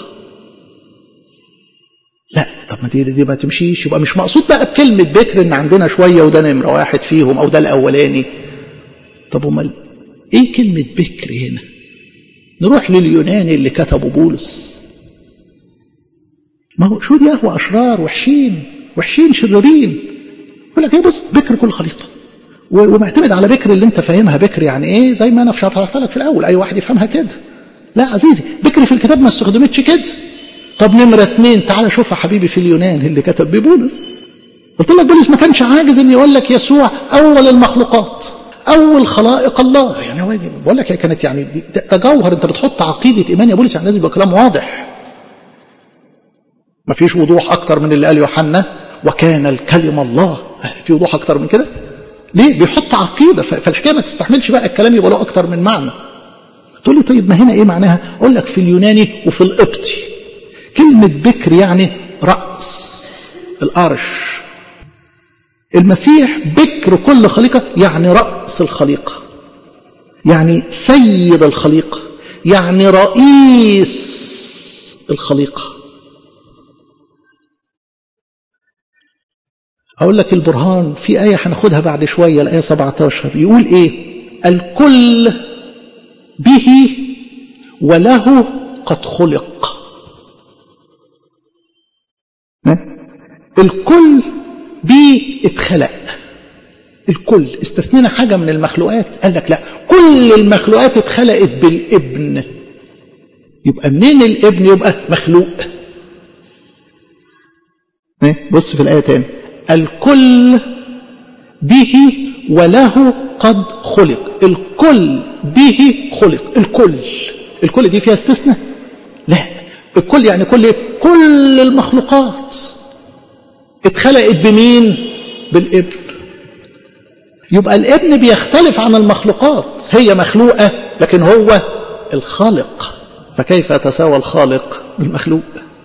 A: لا طب ما دي دي ما تمشيش يبقى مش مقصود بقى بكلمه بكر ان عندنا شويه وده نمره واحد فيهم او ده الاولاني طب امال ايه كلمه بكر هنا نروح لليوناني اللي كتبه بولس ما هو شو دي هو اشرار وحشين وحشين شريرين يقول لك ايه بص بكر كل خليقه ومعتمد على بكر اللي انت فاهمها بكر يعني ايه زي ما انا شرحت لك في الاول اي واحد يفهمها كده لا عزيزي بكر في الكتاب ما استخدمتش كده طب نمرة اتنين تعالى شوفها حبيبي في اليونان اللي كتب ببولس قلت لك بولس ما كانش عاجز ان يقول لك يسوع اول المخلوقات اول خلائق الله يعني هو بقول لك هي كانت يعني ده جوهر انت بتحط عقيده ايمان يا بولس يعني لازم يبقى كلام واضح ما فيش وضوح اكتر من اللي قال يوحنا وكان الكلمه الله في وضوح اكتر من كده ليه بيحط عقيده فالحكايه ما تستحملش بقى الكلام يبقى له اكتر من معنى تقول لي طيب ما هنا ايه معناها اقول لك في اليوناني وفي القبطي كلمة بكر يعني رأس الأرش المسيح بكر كل خليقة يعني رأس الخليقة يعني سيد الخليقة يعني رئيس الخليقة أقول لك البرهان في آية هناخدها بعد شوية الآية 17 يقول إيه الكل به وله قد خلق الكل بيه اتخلق الكل استثنينا حاجة من المخلوقات قال لك لا كل المخلوقات اتخلقت بالابن يبقى منين الابن يبقى مخلوق بص في الآية تاني الكل به وله قد خلق الكل به خلق الكل الكل دي فيها استثناء لا الكل يعني كل كل المخلوقات اتخلقت بمين بالابن يبقى الابن بيختلف عن المخلوقات هي مخلوقة لكن هو الخالق فكيف يتساوى الخالق بالمخلوق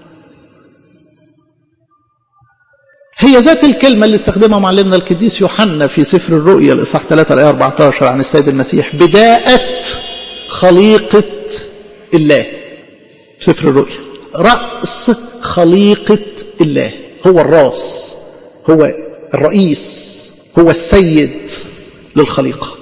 A: هي ذات الكلمة اللي استخدمها معلمنا القديس يوحنا في سفر الرؤيا الإصحاح 3 الآية 14 عن السيد المسيح بداءة خليقة الله في سفر الرؤيا رأس خليقة الله هو الراس هو الرئيس هو السيد للخليقة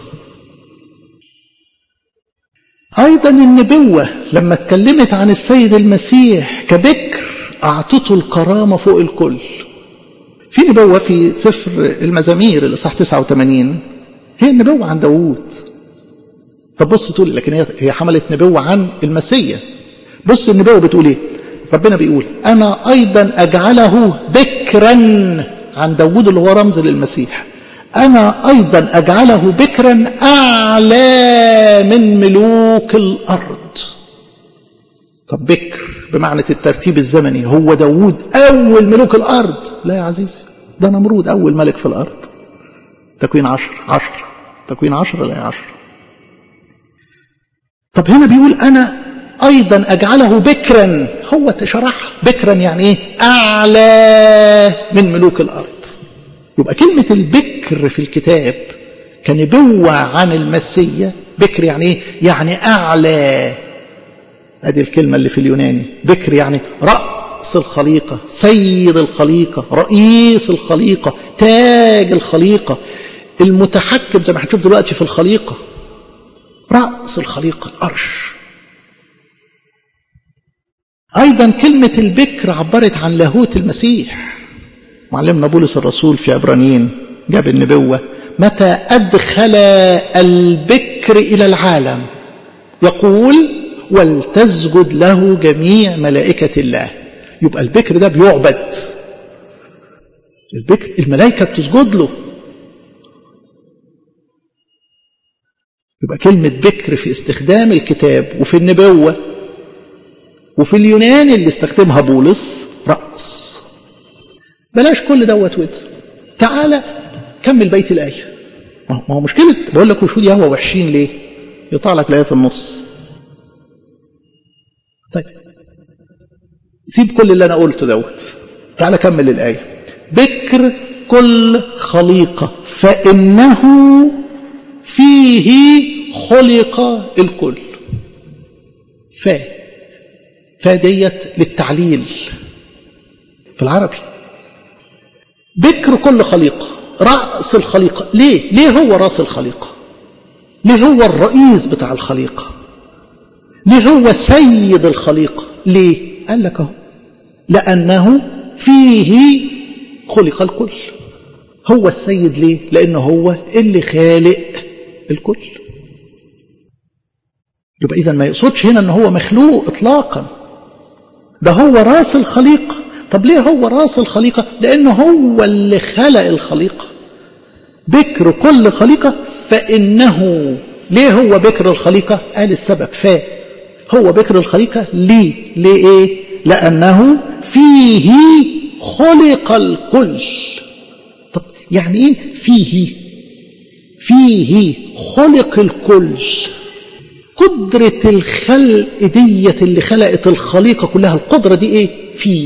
A: أيضا النبوة لما اتكلمت عن السيد المسيح كبكر أعطته الكرامة فوق الكل في نبوة في سفر المزامير الإصحاح 89 هي النبوة عن داوود طب بص تقول لكن هي حملت نبوة عن المسيح بص النبوة بتقول ايه ربنا بيقول أنا أيضا أجعله بكرا عن داوود اللي هو رمز للمسيح أنا أيضا أجعله بكرا أعلى من ملوك الأرض طب بكر بمعنى الترتيب الزمني هو داوود أول ملوك الأرض لا يا عزيزي ده نمرود أول ملك في الأرض تكوين عشر عشر تكوين عشر لا عشر طب هنا بيقول أنا أيضا أجعله بكرا هو تشرح بكرا يعني إيه أعلى من ملوك الأرض يبقى كلمة البكر في الكتاب كنبوة عن المسيا بكر يعني إيه يعني أعلى هذه الكلمة اللي في اليوناني بكر يعني رأس الخليقة سيد الخليقة رئيس الخليقة تاج الخليقة المتحكم زي ما هنشوف دلوقتي في الخليقة رأس الخليقة الأرش أيضا كلمة البكر عبرت عن لاهوت المسيح معلمنا بولس الرسول في عبرانيين جاب النبوة متى أدخل البكر إلى العالم يقول ولتسجد له جميع ملائكة الله يبقى البكر ده بيعبد البكر الملائكة بتسجد له يبقى كلمة بكر في استخدام الكتاب وفي النبوة وفي اليونان اللي استخدمها بولس رأس بلاش كل دوت ود تعالى كمل بيت الآية ما هو مشكلة بقول لك وشود يهوى وحشين ليه يطلع لك الآية في النص طيب سيب كل اللي أنا قلته دوت تعالى كمل الآية بكر كل خليقة فإنه فيه خلق الكل ف فديت للتعليل في العربي بكر كل خليقة رأس الخليقة ليه ليه هو رأس الخليقة ليه هو الرئيس بتاع الخليقة ليه هو سيد الخليقة ليه قال لك اهو لأنه فيه خلق الكل هو السيد ليه لأنه هو اللي خالق الكل يبقى إذا ما يقصدش هنا أنه هو مخلوق إطلاقا ده هو راس الخليقة طب ليه هو راس الخليقة لأنه هو اللي خلق الخليقة بكر كل خليقة فإنه ليه هو بكر الخليقة قال السبب فا هو بكر الخليقة ليه ليه ايه لأنه فيه خلق الكل طب يعني ايه فيه فيه خلق الكل قدرة الخلق دية اللي خلقت الخليقة كلها القدرة دي ايه فيه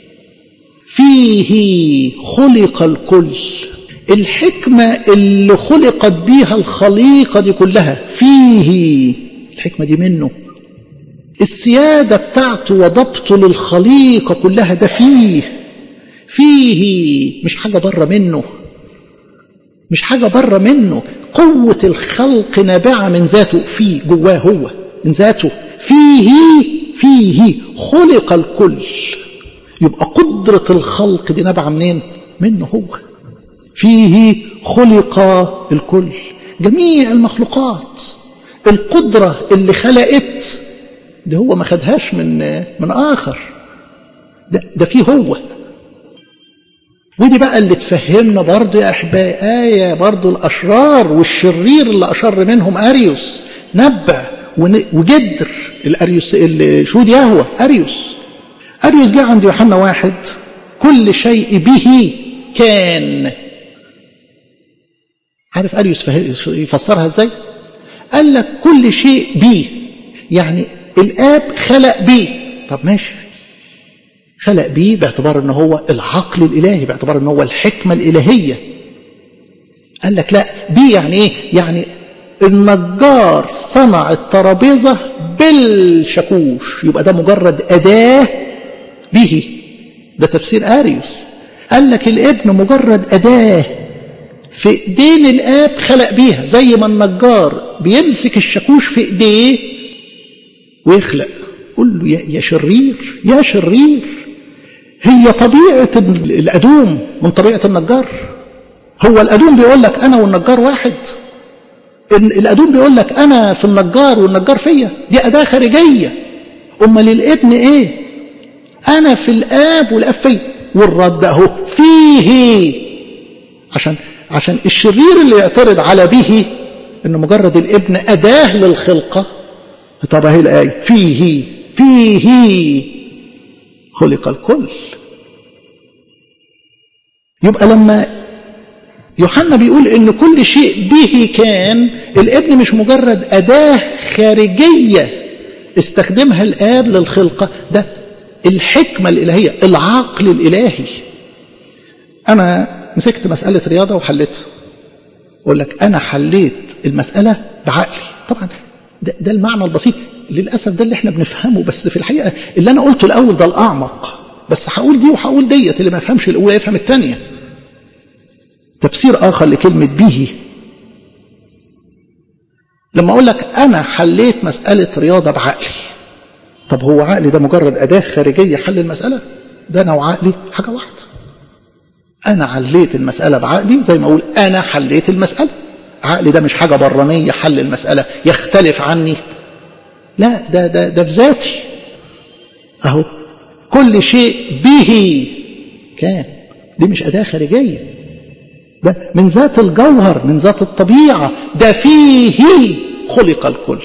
A: فيه خلق الكل الحكمة اللي خلقت بيها الخليقة دي كلها فيه الحكمة دي منه السيادة بتاعته وضبطه للخليقة كلها ده فيه فيه مش حاجة بره منه مش حاجة بره منه قوة الخلق نابعة من ذاته فيه جواه هو من ذاته فيه فيه خلق الكل يبقى قدرة الخلق دي نابعة منين منه هو فيه خلق الكل جميع المخلوقات القدرة اللي خلقت ده هو ما خدهاش من من آخر ده, ده فيه هو ودي بقى اللي تفهمنا برضه يا أحبائي آية برضه الأشرار والشرير اللي أشر منهم أريوس نبع وجدر الأريوس شهود يهوى أريوس أريوس جاء عند يوحنا واحد كل شيء به كان عارف أريوس يفسرها ازاي قال لك كل شيء به يعني الآب خلق به طب ماشي خلق بيه باعتبار ان هو العقل الالهي باعتبار ان هو الحكمه الالهيه قال لك لا بيه يعني ايه يعني النجار صنع الترابيزه بالشاكوش يبقى ده مجرد اداه به ده تفسير اريوس قال لك الابن مجرد اداه في ايدين الاب خلق بيها زي ما النجار بيمسك الشاكوش في ايديه ويخلق قل له يا شرير يا شرير هي طبيعة الأدوم من طبيعة النجار هو الأدوم بيقول لك أنا والنجار واحد الأدوم بيقول لك أنا في النجار والنجار فيا دي أداة خارجية أما للابن إيه أنا في الآب والآب فيا والرد أهو فيه عشان عشان الشرير اللي يعترض على به إنه مجرد الابن أداة للخلقة طب اهي الآية فيه فيه خلق الكل يبقى لما يوحنا بيقول ان كل شيء به كان الابن مش مجرد أداة خارجية استخدمها الآب للخلقة ده الحكمة الإلهية العقل الإلهي أنا مسكت مسألة رياضة وحلتها أقول لك أنا حليت المسألة بعقلي طبعا ده, ده المعنى البسيط للأسف ده اللي احنا بنفهمه بس في الحقيقة اللي أنا قلته الأول ده الأعمق بس هقول دي وهقول ديت اللي ما يفهمش الأولى يفهم الثانية تفسير آخر لكلمة به لما أقول لك أنا حليت مسألة رياضة بعقلي طب هو عقلي ده مجرد أداة خارجية حل المسألة ده أنا وعقلي حاجة واحدة أنا عليت المسألة بعقلي زي ما أقول أنا حليت المسألة عقلي ده مش حاجة برانية حل المسألة يختلف عني لا ده, ده, ده في ذاتي أهو كل شيء به كان دي مش أداة خارجية ده من ذات الجوهر من ذات الطبيعة ده فيه خلق الكل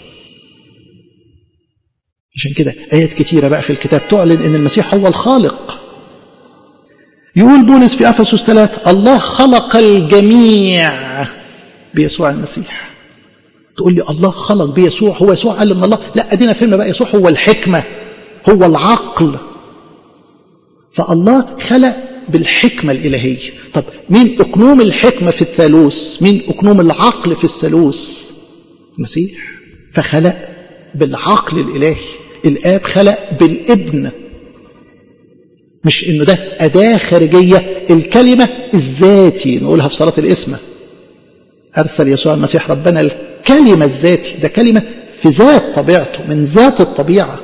A: عشان كده آيات كتيرة بقى في الكتاب تعلن أن المسيح هو الخالق يقول بولس في أفسس 3 الله خلق الجميع بيسوع المسيح تقول لي الله خلق بيسوع هو يسوع قال من الله لا أدينا فهمنا بقى يسوع هو الحكمة هو العقل فالله خلق بالحكمة الإلهية طب مين أقنوم الحكمة في الثالوث مين أقنوم العقل في الثالوث المسيح فخلق بالعقل الإلهي الآب خلق بالابن مش انه ده أداة خارجية الكلمة الذاتي نقولها في صلاة الإسمة أرسل يسوع المسيح ربنا الكلمة الذاتي ده كلمة في ذات طبيعته من ذات الطبيعة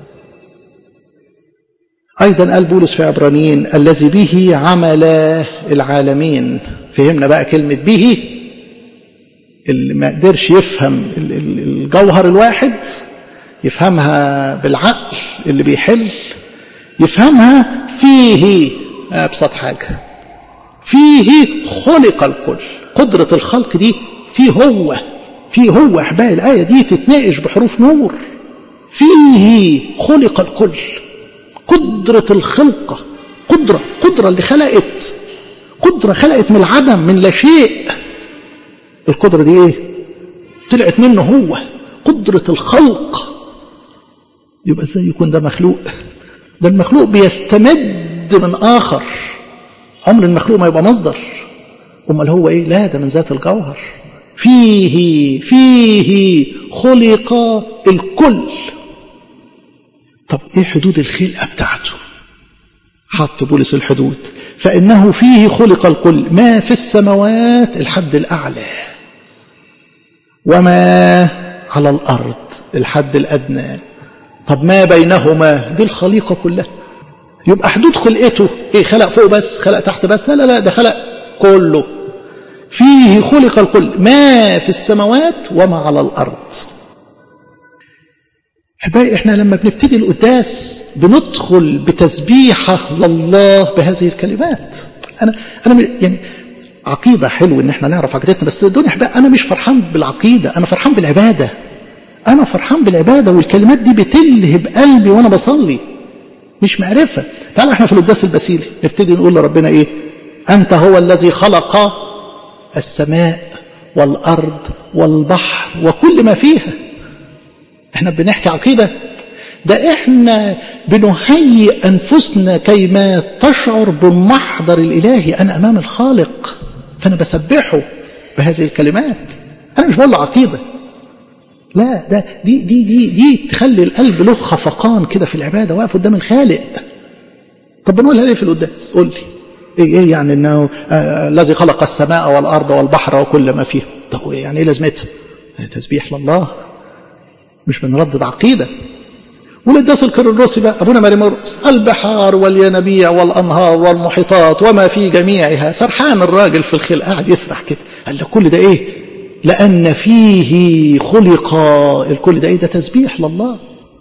A: أيضا قال بولس في عبرانيين الذي به عمل العالمين فهمنا بقى كلمة به اللي ما قدرش يفهم الجوهر الواحد يفهمها بالعقل اللي بيحل يفهمها فيه أبسط حاجة فيه خلق الكل قدرة الخلق دي فيه هو فيه هو أحبائي الآية دي تتناقش بحروف نور فيه خلق الكل قدرة الخلقة قدرة قدرة اللي خلقت قدرة خلقت من العدم من لا شيء القدرة دي ايه طلعت منه هو قدرة الخلق يبقى ازاي يكون ده مخلوق ده المخلوق بيستمد من آخر عمر المخلوق ما يبقى مصدر امال هو ايه لا ده من ذات الجوهر فيه فيه خلق الكل طب ايه حدود الخلقه بتاعته حط بولس الحدود فانه فيه خلق الكل ما في السماوات الحد الاعلى وما على الارض الحد الادنى طب ما بينهما دي الخليقه كلها يبقى حدود خلقته ايه خلق فوق بس خلق تحت بس لا لا لا ده خلق كله فيه خلق الكل ما في السماوات وما على الارض احبائي احنا لما بنبتدي القداس بندخل بتسبيحه لله بهذه الكلمات انا انا يعني عقيده حلو ان احنا نعرف عقيدتنا بس الدنيا احبائي انا مش فرحان بالعقيده انا فرحان بالعباده انا فرحان بالعباده والكلمات دي بتلهب قلبي وانا بصلي مش معرفه تعالوا احنا في القداس البسيلي نبتدي نقول لربنا ايه انت هو الذي خلق السماء والارض والبحر وكل ما فيها احنا بنحكي عقيدة ده احنا بنهيئ انفسنا كيما تشعر بالمحضر الالهي انا امام الخالق فانا بسبحه بهذه الكلمات انا مش بقول له عقيدة لا ده دي دي دي دي تخلي القلب له خفقان كده في العبادة واقف قدام الخالق طب بنقولها ليه في القداس قول لي ايه ايه يعني انه آه الذي خلق السماء والارض والبحر وكل ما فيها طب يعني ايه لازمتها تسبيح لله مش بنردد عقيدة والقداس الكيرلسي بقى أبونا مريمورس البحار والينابيع والأنهار والمحيطات وما في جميعها سرحان الراجل في الخلق قاعد يسرح كده قال له كل ده إيه لأن فيه خلق الكل ده إيه ده تسبيح لله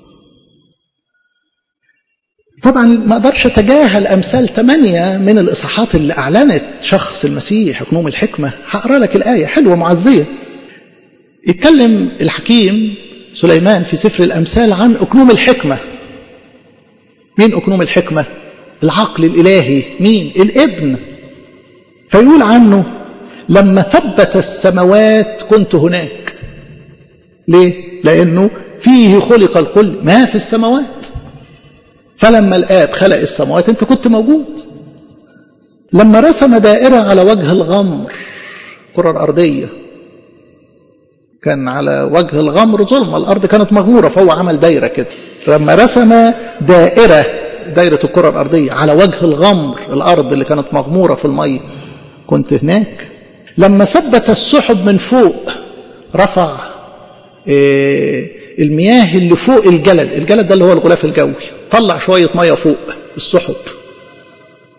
A: طبعا ما اقدرش اتجاهل امثال ثمانية من الاصحاحات اللي اعلنت شخص المسيح اقنوم الحكمة هقرا لك الايه حلوه معزيه يتكلم الحكيم سليمان في سفر الأمثال عن أكنوم الحكمة مين أكنوم الحكمة العقل الإلهي مين الابن فيقول عنه لما ثبت السماوات كنت هناك ليه لأنه فيه خلق الكل ما في السماوات فلما الآب خلق السماوات أنت كنت موجود لما رسم دائرة على وجه الغمر الكرة الأرضية كان على وجه الغمر ظلمة الأرض كانت مغمورة فهو عمل دايرة كده لما رسم دائرة دايرة الكرة الأرضية على وجه الغمر الأرض اللي كانت مغمورة في المية كنت هناك لما ثبت السحب من فوق رفع المياه اللي فوق الجلد الجلد ده اللي هو الغلاف الجوي طلع شوية مية فوق السحب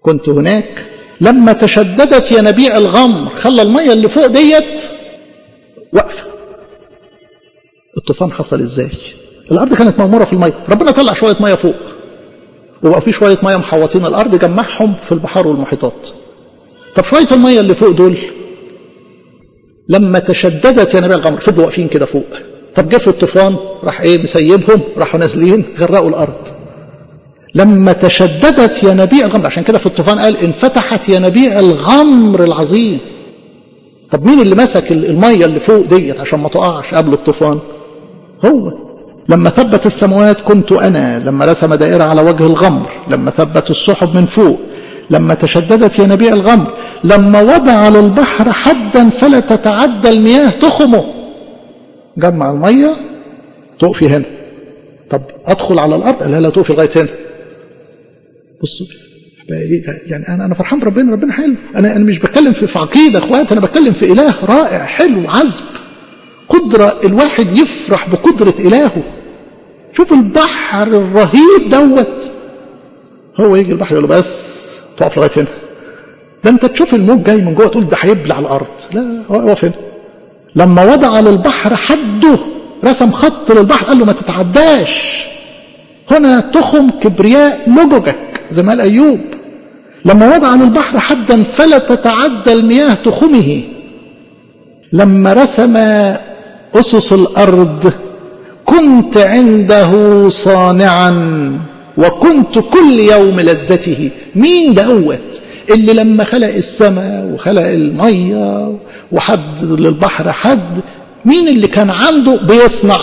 A: كنت هناك لما تشددت ينابيع الغمر خلى المية اللي فوق ديت واقفة الطوفان حصل ازاي الارض كانت مغمورة في المية ربنا طلع شوية مية فوق وبقى في شوية مية محوطين الارض جمعهم في البحار والمحيطات طب شوية المية اللي فوق دول لما تشددت ينابيع الغمر فضلوا واقفين كده فوق طب جه في الطوفان راح ايه مسيبهم راحوا نازلين غرقوا الارض لما تشددت ينابيع الغمر عشان كده في الطوفان قال انفتحت ينابيع الغمر العظيم طب مين اللي مسك الميه اللي فوق ديت عشان ما تقعش قبل الطوفان هو لما ثبت السماوات كنت انا لما رسم دائره على وجه الغمر لما ثبت السحب من فوق لما تشددت ينابيع الغمر لما وضع للبحر حدا فلا تتعدى المياه تخمه جمع الميه تقفي هنا طب ادخل على الارض لا لا تقفي لغايه هنا بصوا يعني انا انا فرحان بربنا ربنا حلو انا انا مش بتكلم في, في عقيده اخوات انا بتكلم في اله رائع حلو عذب قدره الواحد يفرح بقدره الهه شوف البحر الرهيب دوت هو يجي البحر يقول له بس تقف لغايه هنا ده انت تشوف الموج جاي من جوه تقول ده هيبلع الارض لا اقف هنا لما وضع للبحر حده رسم خط للبحر قال له ما تتعداش هنا تخم كبرياء لججك زي ما قال ايوب لما وضع للبحر حدا فلا تتعدى المياه تخمه لما رسم اسس الارض كنت عنده صانعا وكنت كل يوم لذته مين دوت اللي لما خلق السماء وخلق الميه وحد للبحر حد مين اللي كان عنده بيصنع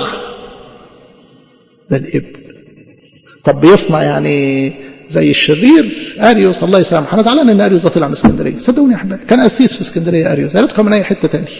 A: ده الابن طب بيصنع يعني زي الشرير اريوس الله يسامحه انا زعلان ان اريوس ده طلع من اسكندريه صدقوني يا احبائي كان قسيس في اسكندريه اريوس يا ريت كان من اي حته تاني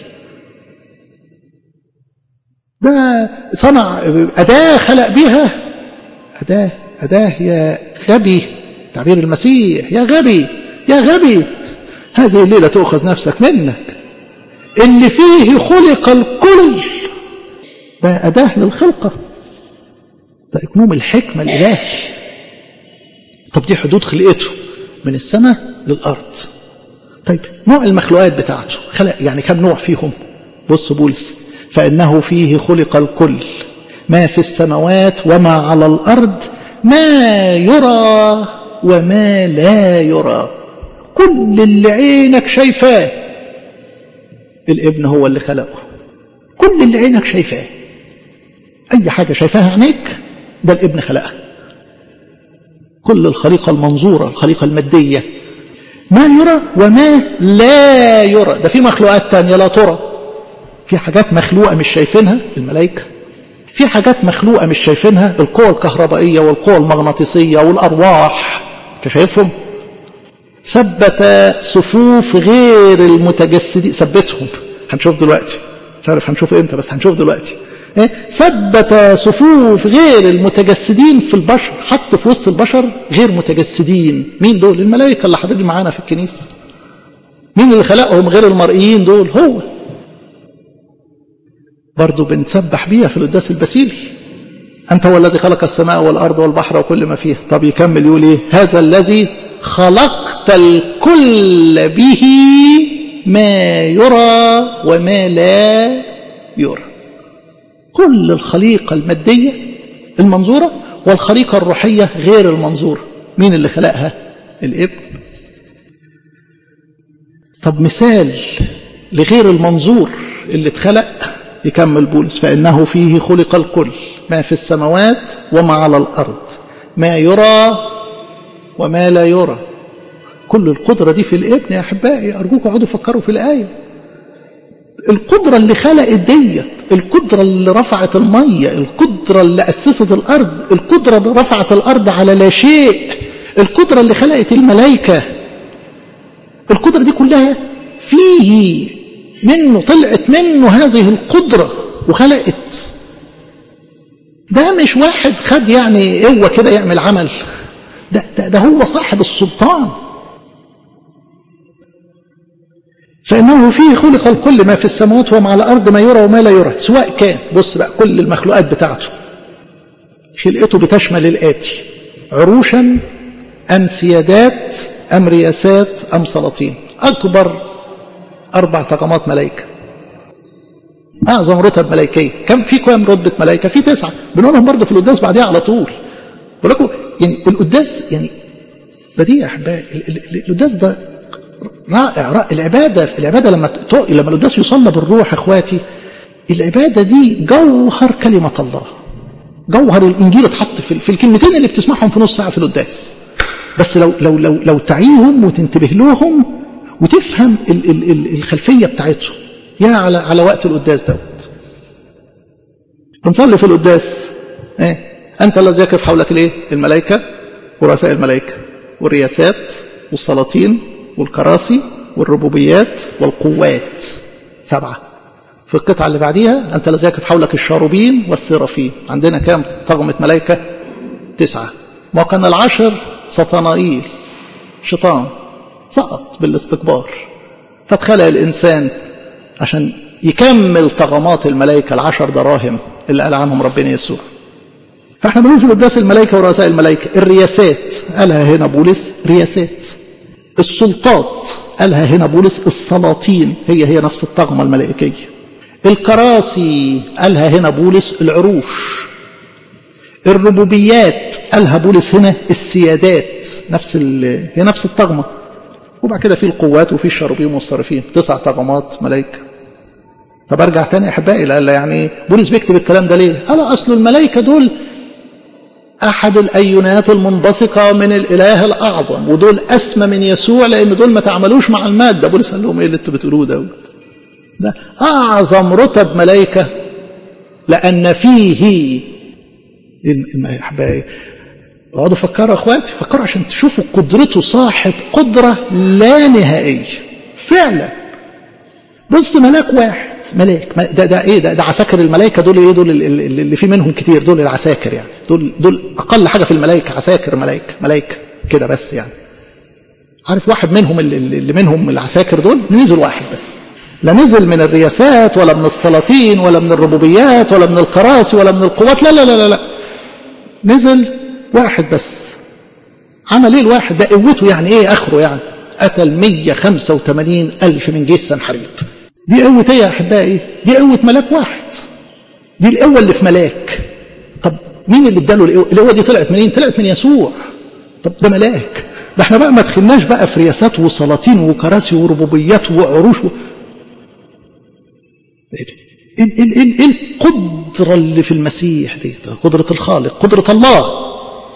A: ده صنع اداه خلق بيها اداه اداه يا غبي تعبير المسيح يا غبي يا غبي هذه الليله تؤخذ نفسك منك اللي فيه خلق الكل ده اداه للخلقه ده اكنوم الحكمه الالهي طب دي حدود خلقته من السماء للارض طيب نوع المخلوقات بتاعته خلق يعني كم نوع فيهم بص بولس فانه فيه خلق الكل ما في السماوات وما على الارض ما يرى وما لا يرى كل اللي عينك شايفاه الابن هو اللي خلقه كل اللي عينك شايفاه اي حاجه شايفاها عينيك ده الابن خلقها كل الخليقة المنظورة الخليقة المادية ما يرى وما لا يرى ده في مخلوقات تانية لا ترى في حاجات مخلوقة مش شايفينها الملائكة في حاجات مخلوقة مش شايفينها القوى الكهربائية والقوى المغناطيسية والأرواح انت شايفهم ثبت صفوف غير المتجسدين ثبتهم هنشوف دلوقتي مش عارف هنشوف امتى بس هنشوف دلوقتي ثبت صفوف غير المتجسدين في البشر حط في وسط البشر غير متجسدين مين دول الملائكة اللي حاضرين معانا في الكنيسة مين اللي خلقهم غير المرئيين دول هو برضو بنسبح بيها في القداس البسيلي أنت هو الذي خلق السماء والأرض والبحر وكل ما فيه طب يكمل يقول إيه هذا الذي خلقت الكل به ما يرى وما لا يرى كل الخليقة المادية المنظورة والخليقة الروحية غير المنظورة مين اللي خلقها الابن طب مثال لغير المنظور اللي اتخلق يكمل بولس فإنه فيه خلق الكل ما في السماوات وما على الأرض ما يرى وما لا يرى كل القدرة دي في الابن يا أحبائي أرجوكم اقعدوا فكروا في الآية القدرة اللي خلقت ديت القدرة اللي رفعت المية القدرة اللي أسست الأرض القدرة اللي رفعت الأرض على لا شيء القدرة اللي خلقت الملائكة القدرة دي كلها فيه منه طلعت منه هذه القدرة وخلقت ده مش واحد خد يعني قوة كده يعمل عمل ده, ده, ده هو صاحب السلطان فإنه فيه خلق الكل ما في السماوات وما على الأرض ما يرى وما لا يرى سواء كان بص بقى كل المخلوقات بتاعته خلقته بتشمل الآتي عروشا أم سيادات أم رياسات أم سلاطين أكبر أربع طقمات ملائكة أعظم رتب ملائكية كم في كام رتبة ملائكة في تسعة بنقولهم برضه في القداس بعديها على طول بقول لكم يعني القداس يعني بديع أحبائي القداس ده رائع, رائع العبادة العبادة لما لما القداس يصلى بالروح اخواتي العبادة دي جوهر كلمة الله جوهر الإنجيل اتحط في, في الكلمتين اللي بتسمعهم في نص ساعة في القداس بس لو لو لو لو تعيهم وتنتبه لهم وتفهم ال ال ال الخلفية بتاعتهم يا على على وقت القداس دوت بنصلي في القداس ايه انت الذي يقف حولك الايه الملائكه ورؤساء الملائكه والرياسات والسلاطين والكراسي والربوبيات والقوات سبعه في القطعه اللي بعديها انت الذي يقف حولك الشاروبين والسرافين عندنا كام طغمه ملائكه تسعه ما كان العشر سطنائيل شيطان سقط بالاستكبار فاتخلق الانسان عشان يكمل طغمات الملائكة العشر دراهم اللي قال عنهم ربنا يسوع فاحنا بنقول في القداس الملائكة ورؤساء الملائكة الرياسات قالها هنا بولس رياسات السلطات قالها هنا بولس السلاطين هي هي نفس الطغمة الملائكية الكراسي قالها هنا بولس العروش الربوبيات قالها بولس هنا السيادات نفس هي نفس الطغمه وبعد كده في القوات وفي الشربيم والصرفين تسع طغمات ملائكة طب ارجع تاني يا احبائي لا يعني بولس بيكتب الكلام ده ليه؟ قال اصل الملائكة دول احد الايونات المنبثقة من الاله الاعظم ودول اسمى من يسوع لان دول ما تعملوش مع المادة بولس قال لهم ايه اللي انتوا بتقولوه ده ده اعظم رتب ملائكة لان فيه يا احبائي اقعدوا فكروا اخواتي فكروا عشان تشوفوا قدرته صاحب قدرة لا نهائية فعلا بص ملاك واحد ملاك ده ده ايه ده, ده عساكر الملائكه دول ايه دول اللي في منهم كتير دول العساكر يعني دول دول اقل حاجه في الملائكه عساكر ملائكه ملائكه كده بس يعني عارف واحد منهم اللي, اللي منهم العساكر دول نزل واحد بس لا نزل من الرياسات ولا من السلاطين ولا من الربوبيات ولا من الكراسي ولا من القوات لا لا لا لا, لا. نزل واحد بس عمل ايه الواحد ده قوته يعني ايه اخره يعني قتل 185 الف من جيش سنحريب دي قوة ايه يا احبائي دي قوة ملاك واحد دي القوة اللي في ملاك طب مين اللي اداله القوة القوة دي طلعت منين طلعت من يسوع طب ده ملاك ده احنا بقى ما دخلناش بقى في رياسات وسلاطين وكراسي وربوبيات وعروش و... ايه ايه ايه القدرة اللي في المسيح دي قدرة الخالق قدرة الله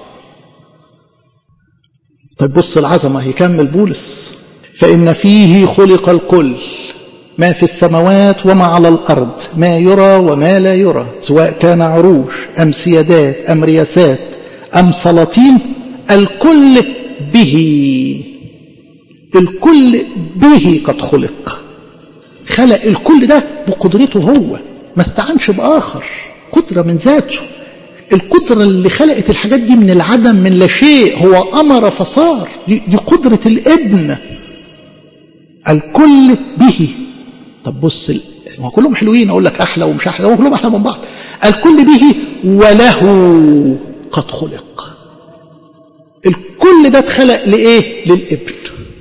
A: طيب بص العظمة يكمل بولس فإن فيه خلق الكل ما في السماوات وما على الأرض ما يرى وما لا يرى سواء كان عروش أم سيادات أم رياسات أم سلاطين الكل به الكل به قد خلق خلق الكل ده بقدرته هو ما استعنش بآخر قدرة من ذاته القدرة اللي خلقت الحاجات دي من العدم من لا شيء هو أمر فصار دي, دي قدرة الابن الكل به طب بص هو كلهم حلوين أقول لك أحلى ومش أحلى هو كلهم أحلى من بعض الكل به وله قد خلق الكل ده اتخلق لإيه للابن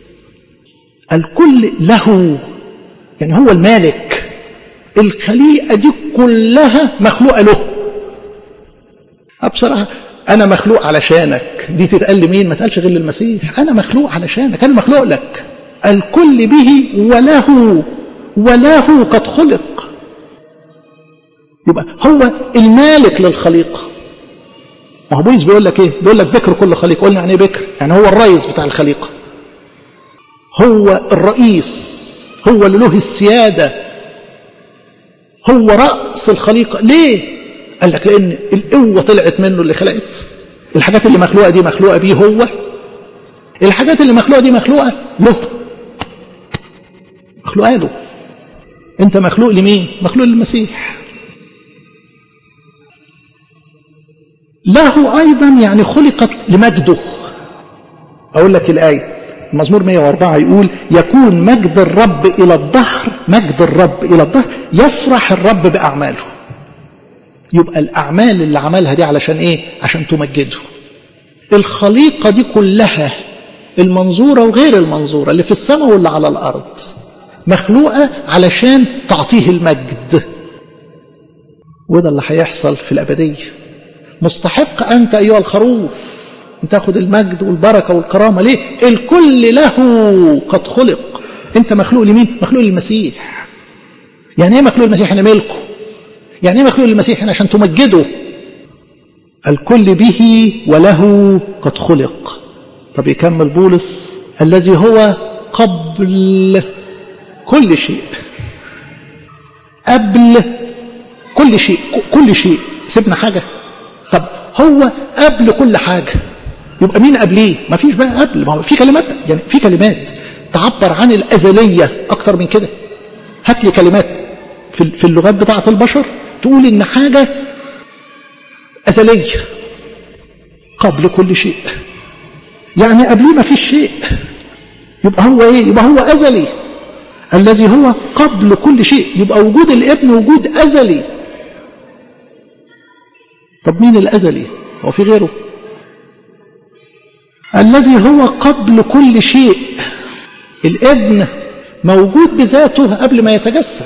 A: الكل له يعني هو المالك الخليقة دي كلها مخلوقة له بصراحة أنا مخلوق علشانك دي تتقال لمين ما تقالش غير للمسيح أنا مخلوق علشانك أنا مخلوق لك الكل به وله وله قد خلق يبقى هو المالك للخليقة ما هو بولس بيقول لك ايه بيقول لك بكر كل خليقة قلنا يعني ايه بكر يعني هو الرئيس بتاع الخليقة هو الرئيس هو اللي له السيادة هو رأس الخليقة ليه قال لك لأن القوة طلعت منه اللي خلقت الحاجات اللي مخلوقة دي مخلوقة بيه هو الحاجات اللي مخلوقة دي مخلوقة له مخلوقة له انت مخلوق لمين مخلوق للمسيح له أيضا يعني خلقت لمجده أقول لك الآية المزمور 104 يقول يكون مجد الرب إلى الظهر مجد الرب إلى الظهر يفرح الرب بأعماله يبقى الأعمال اللي عملها دي علشان إيه عشان تمجده الخليقة دي كلها المنظورة وغير المنظورة اللي في السماء واللي على الأرض مخلوقة علشان تعطيه المجد وده اللي هيحصل في الأبدية مستحق أنت أيها الخروف أن تاخد المجد والبركة والكرامة ليه الكل له قد خلق أنت مخلوق لمين مخلوق للمسيح يعني ايه مخلوق المسيح انا ملكه يعني ايه مخلوق المسيح عشان تمجده الكل به وله قد خلق طب يكمل بولس الذي هو قبل كل شيء قبل كل شيء كل شيء سيبنا حاجة طب هو قبل كل حاجة يبقى مين قبليه ما فيش بقى قبل ما هو في كلمات يعني في كلمات تعبر عن الأزلية أكتر من كده هات لي كلمات في في اللغات بتاعة البشر تقول إن حاجة أزلية قبل كل شيء يعني قبليه ما فيش شيء يبقى هو ايه يبقى هو أزلي الذي هو قبل كل شيء يبقى وجود الابن وجود أزلي طب مين الأزلي هو في غيره الذي هو قبل كل شيء الابن موجود بذاته قبل ما يتجسد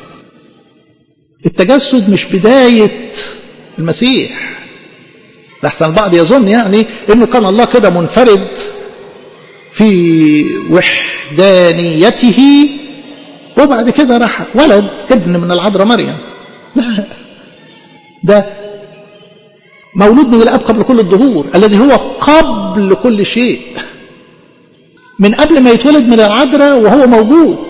A: التجسد مش بداية المسيح لحسن البعض يظن يعني انه كان الله كده منفرد في وحدانيته وبعد كده راح ولد ابن من العذراء مريم لا ده مولود من الاب قبل كل الظهور الذي هو قبل كل شيء من قبل ما يتولد من العذراء وهو موجود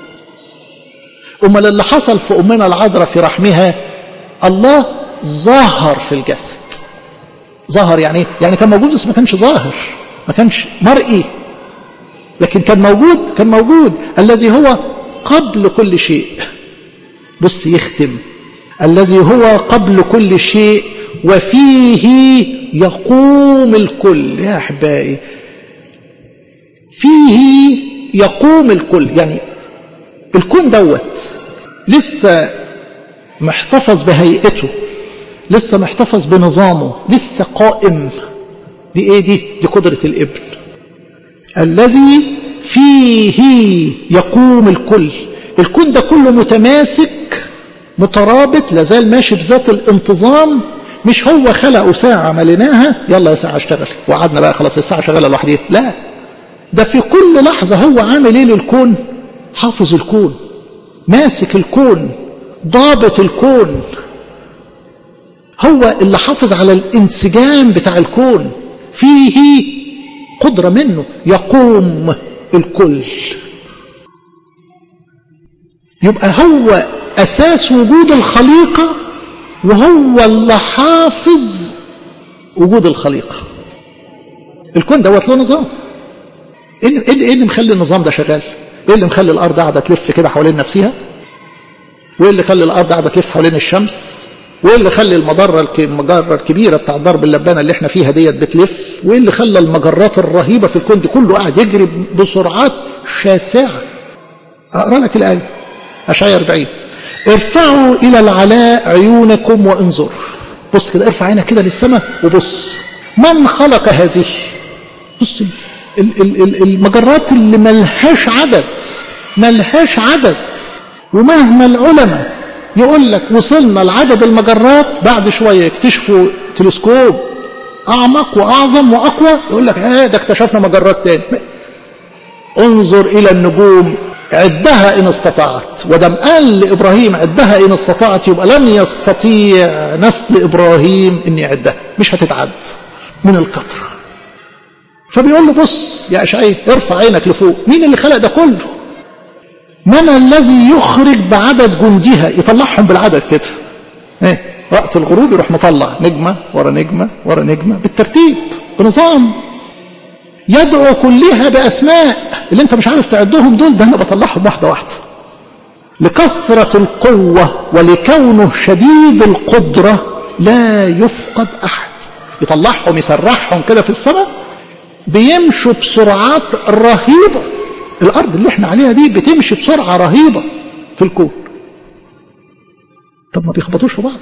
A: امال اللي حصل في امنا العذراء في رحمها الله ظهر في الجسد ظهر يعني يعني كان موجود بس ما كانش ظاهر ما كانش مرئي لكن كان موجود كان موجود الذي هو قبل كل شيء بص يختم الذي هو قبل كل شيء وفيه يقوم الكل يا احبائي فيه يقوم الكل يعني الكون دوت لسه محتفظ بهيئته لسه محتفظ بنظامه لسه قائم دي ايه دي دي قدرة الابن الذي فيه يقوم الكل الكون ده كله متماسك مترابط لازال ماشي بذات الانتظام مش هو خلقه ساعة مليناها يلا يا ساعة اشتغل وقعدنا بقى خلاص الساعة شغالة لوحديها لا ده في كل لحظة هو عامل ايه للكون حافظ الكون ماسك الكون ضابط الكون هو اللي حافظ على الانسجام بتاع الكون فيه قدرة منه يقوم الكل يبقى هو أساس وجود الخليقة وهو اللي حافظ وجود الخليقة الكون دوت له نظام ايه اللي, اللي مخلي النظام ده شغال ايه اللي مخلي الارض قاعده تلف كده حوالين نفسها وايه اللي خلي الارض قاعده تلف حوالين الشمس وايه اللي خلي المجره المجره الكبيره بتاع ضرب اللبانه اللي احنا فيها ديت بتلف وايه اللي خلى المجرات الرهيبه في الكون دي كله قاعد يجري بسرعات شاسعه اقرا لك الايه اشعياء 40 ارفعوا الى العلاء عيونكم وانظروا بص كده ارفع عينك كده للسماء وبص من خلق هذه بص المجرات اللي ملهاش عدد ملهاش عدد ومهما العلماء يقول لك وصلنا لعدد المجرات بعد شوية يكتشفوا تلسكوب أعمق وأعظم وأقوى يقول لك اه ده اكتشفنا مجرات تاني انظر إلى النجوم عدها إن استطعت ودم قال لإبراهيم عدها إن استطعت يبقى لن يستطيع نسل إبراهيم إن يعدها مش هتتعد من الكتر فبيقول له بص يا أشعي ارفع عينك لفوق مين اللي خلق ده كله من الذي يخرج بعدد جندها يطلعهم بالعدد كده ايه وقت الغروب يروح مطلع نجمة ورا نجمة ورا نجمة بالترتيب بنظام يدعو كلها بأسماء اللي انت مش عارف تعدهم دول ده انا بطلعهم واحدة واحدة لكثرة القوة ولكونه شديد القدرة لا يفقد أحد يطلعهم يسرحهم كده في السماء بيمشوا بسرعات رهيبة الأرض اللي احنا عليها دي بتمشي بسرعة رهيبة في الكون طب ما بيخبطوش في بعض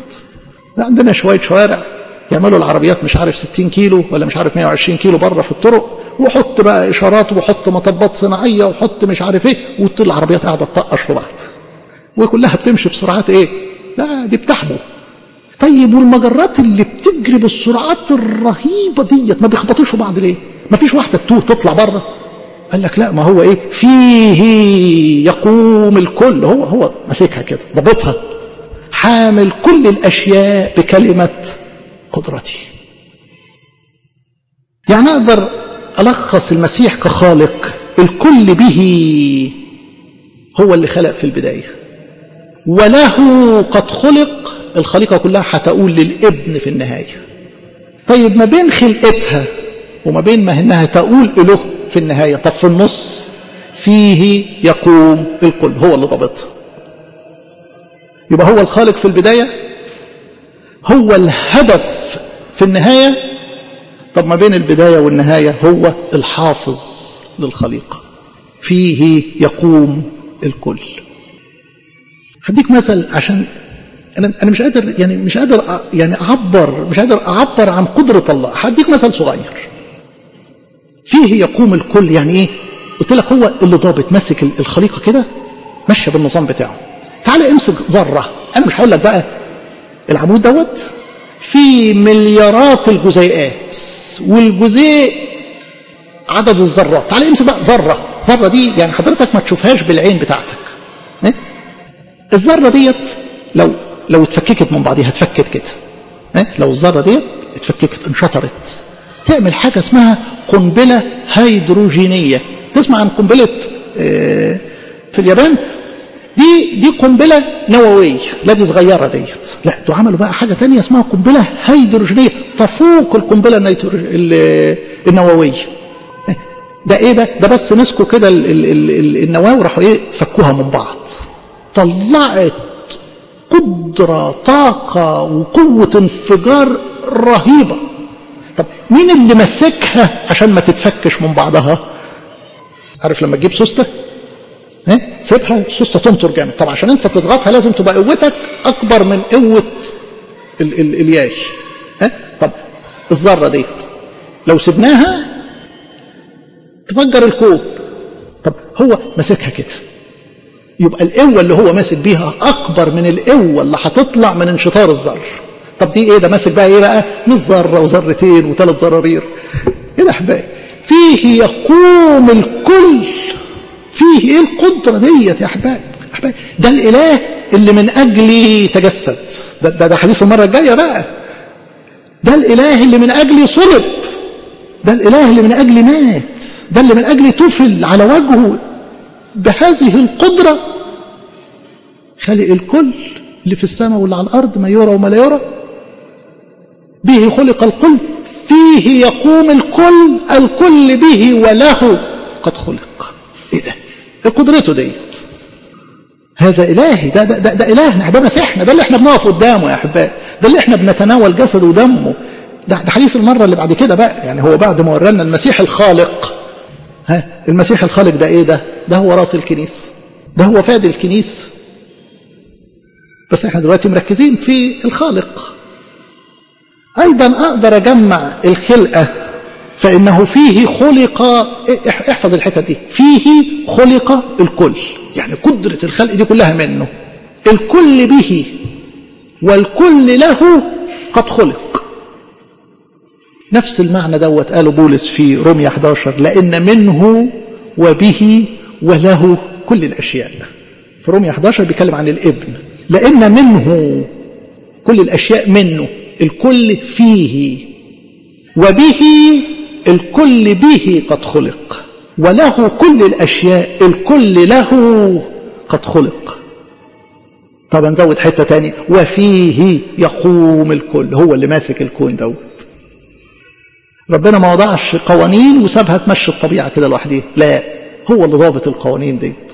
A: عندنا شوية شوارع يعملوا العربيات مش عارف 60 كيلو ولا مش عارف 120 كيلو بره في الطرق وحط بقى اشارات وحط مطبات صناعيه وحط مش عارف ايه وطول العربيات قاعده تطقش في بعض وكلها بتمشي بسرعات ايه لا دي بتحبو طيب والمجرات اللي بتجري بالسرعات الرهيبه ديت ما بيخبطوش في بعض ليه ما فيش واحده تتوه تطلع بره قال لك لا ما هو ايه فيه يقوم الكل هو هو ماسكها كده ضبطها حامل كل الاشياء بكلمه قدرتي يعني اقدر الخص المسيح كخالق الكل به هو اللي خلق في البدايه وله قد خلق الخليقه كلها هتقول للابن في النهايه طيب ما بين خلقتها وما بين ما انها تقول له في النهايه طب في النص فيه يقوم الكل هو اللي ضابطها يبقى هو الخالق في البدايه هو الهدف في النهايه طب ما بين البدايه والنهايه هو الحافظ للخليقه فيه يقوم الكل هديك مثل عشان انا انا مش قادر يعني مش قادر يعني اعبر مش قادر اعبر عن قدره الله هديك مثل صغير فيه يقوم الكل يعني ايه قلت لك هو اللي ضابط ماسك الخليقه كده ماشيه بالنظام بتاعه تعال امسك ذره انا مش هقول لك بقى العمود دوت في مليارات الجزيئات والجزيء عدد الذرات تعال امسك بقى ذره ذره دي يعني حضرتك ما تشوفهاش بالعين بتاعتك إيه؟ الذره ديت لو لو اتفككت من بعضها اتفكت كده إيه؟ لو الذره ديت اتفككت انشطرت تعمل حاجه اسمها قنبله هيدروجينيه تسمع عن قنبله اه في اليابان دي دي قنبله نوويه لا دي صغيره ديت لا دول عملوا بقى حاجه تانية اسمها قنبله هيدروجينيه تفوق القنبله النوويه ده ايه ده ده بس مسكوا كده النواه وراحوا ايه فكوها من بعض طلعت قدره طاقه وقوه انفجار رهيبه طب مين اللي مسكها عشان ما تتفكش من بعضها عارف لما تجيب سوسته ايه سيبها السوسته تنطر جامد طب عشان انت تضغطها لازم تبقى قوتك اكبر من قوه ال ال الياش ها طب الذره ديت لو سبناها تفجر الكون طب هو ماسكها كده يبقى القوه اللي هو ماسك بيها اكبر من القوه اللي هتطلع من انشطار الذر طب دي ايه ده ماسك بقى ايه بقى مش ذره وذرتين وثلاث زرارير ايه ده احبائي فيه يقوم الكل فيه ايه القدره ديت يا احبائي احبائي ده الاله اللي من اجلي تجسد ده, ده, ده حديث المره الجايه بقى ده الاله اللي من اجلي صلب ده الاله اللي من اجلي مات ده اللي من اجلي تفل على وجهه بهذه القدره خلق الكل اللي في السماء واللي على الارض ما يرى وما لا يرى به خلق الكل فيه يقوم الكل الكل به وله قد خلق ايه ده ايه قدرته ديت هذا الهي ده ده, ده, ده الهنا ده مسيحنا ده اللي احنا بنقف قدامه يا احبائي ده اللي احنا بنتناول جسده ودمه ده, ده حديث المره اللي بعد كده بقى يعني هو بعد ما ورانا المسيح الخالق ها المسيح الخالق ده ايه ده ده هو راس الكنيسه ده هو فادي الكنيسه بس احنا دلوقتي مركزين في الخالق ايضا اقدر اجمع الخلقه فانه فيه خلق احفظ الحته دي فيه خلق الكل يعني قدره الخلق دي كلها منه الكل به والكل له قد خلق نفس المعنى دوت قاله بولس في رومية 11 لأن منه وبه وله كل الأشياء في رومية 11 بيتكلم عن الابن لأن منه كل الأشياء منه الكل فيه وبه الكل به قد خلق وله كل الأشياء الكل له قد خلق طبعا نزود حتة تاني وفيه يقوم الكل هو اللي ماسك الكون دوت ربنا ما وضعش قوانين وسابها تمشي الطبيعة كده لوحدها لا هو اللي ضابط القوانين ديت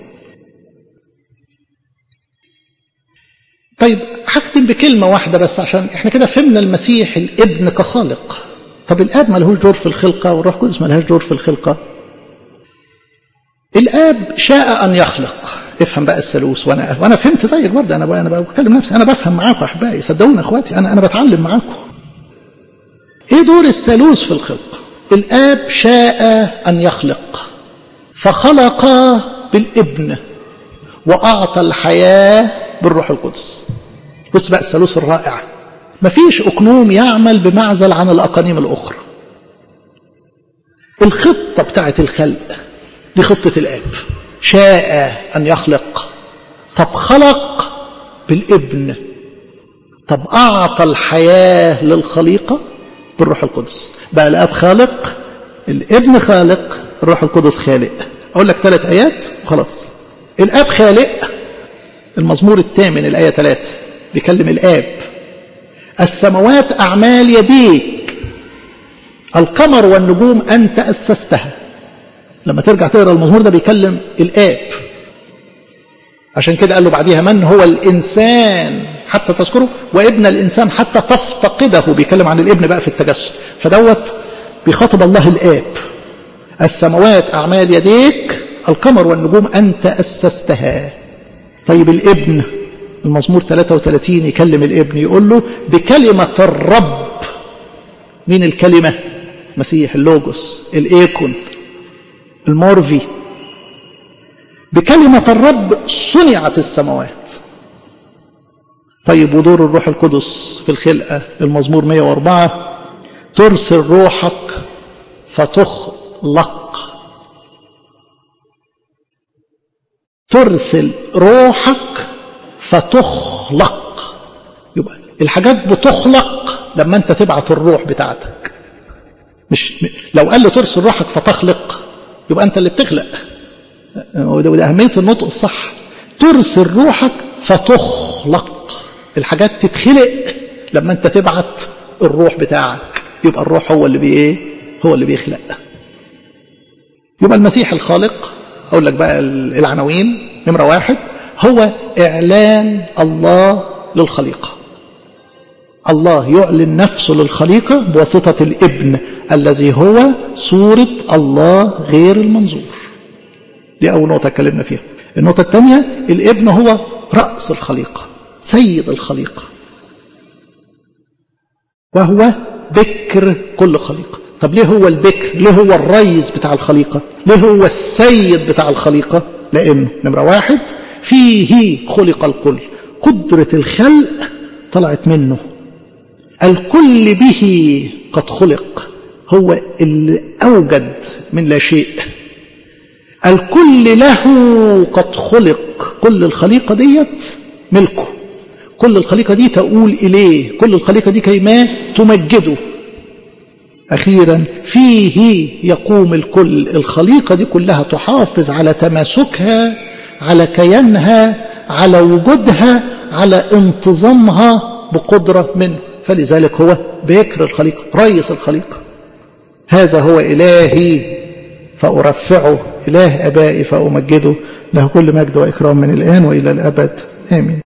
A: طيب هختم بكلمة واحدة بس عشان احنا كده فهمنا المسيح الابن كخالق طب الاب ما لهوش دور في الخلقة والروح القدس ما لهاش دور في الخلقة الاب شاء ان يخلق افهم بقى الثالوث وانا وانا فهمت زيك برضه انا انا بكلم نفسي انا بفهم معاكم يا احبائي صدقوني اخواتي انا انا بتعلم معاكم ايه دور الثالوث في الخلق الآب شاء أن يخلق فخلق بالابن وأعطى الحياة بالروح القدس بص بقى الثالوث الرائع مفيش أقنوم يعمل بمعزل عن الأقانيم الأخرى الخطة بتاعت الخلق دي خطة الآب شاء أن يخلق طب خلق بالابن طب أعطى الحياة للخليقة بالروح القدس بقى الآب خالق الابن خالق الروح القدس خالق أقول لك ثلاث آيات وخلاص الآب خالق المزمور الثامن الآية ثلاثة بيكلم الآب السماوات أعمال يديك القمر والنجوم أنت أسستها لما ترجع تقرأ المزمور ده بيكلم الآب عشان كده قال له بعديها من هو الإنسان حتى تذكره وابن الإنسان حتى تفتقده بيكلم عن الابن بقى في التجسد فدوت بيخاطب الله الآب السماوات أعمال يديك القمر والنجوم أنت أسستها طيب الابن المزمور 33 يكلم الابن يقول له بكلمة الرب مين الكلمة مسيح اللوجوس الإيكون المورفي بكلمة الرب صنعت السماوات طيب ودور الروح القدس في الخلقة المزمور 104 ترسل روحك فتخلق ترسل روحك فتخلق يبقى الحاجات بتخلق لما انت تبعت الروح بتاعتك مش لو قال له ترسل روحك فتخلق يبقى انت اللي بتخلق وده أهمية النطق الصح ترسل روحك فتخلق الحاجات تتخلق لما انت تبعت الروح بتاعك يبقى الروح هو اللي بي ايه هو اللي بيخلق يبقى المسيح الخالق اقول لك بقى العناوين نمرة واحد هو اعلان الله للخليقة الله يعلن نفسه للخليقة بواسطة الابن الذي هو صورة الله غير المنظور دي أول نقطة اتكلمنا فيها النقطة الثانية الابن هو رأس الخليقة سيد الخليقة وهو بكر كل خليقة طب ليه هو البكر ليه هو الريس بتاع الخليقة ليه هو السيد بتاع الخليقة لأنه نمرة واحد فيه خلق الكل قدرة الخلق طلعت منه الكل به قد خلق هو اللي أوجد من لا شيء الكل له قد خلق كل الخليقة ديت ملكه كل الخليقة دي تقول إليه كل الخليقة دي كيما تمجده أخيرا فيه يقوم الكل الخليقة دي كلها تحافظ على تماسكها على كيانها على وجودها على انتظامها بقدرة منه فلذلك هو بكر الخليقة ريس الخليقة هذا هو إلهي فأرفعه إله أبائي فأمجده له كل مجد وإكرام من الآن وإلى الأبد آمين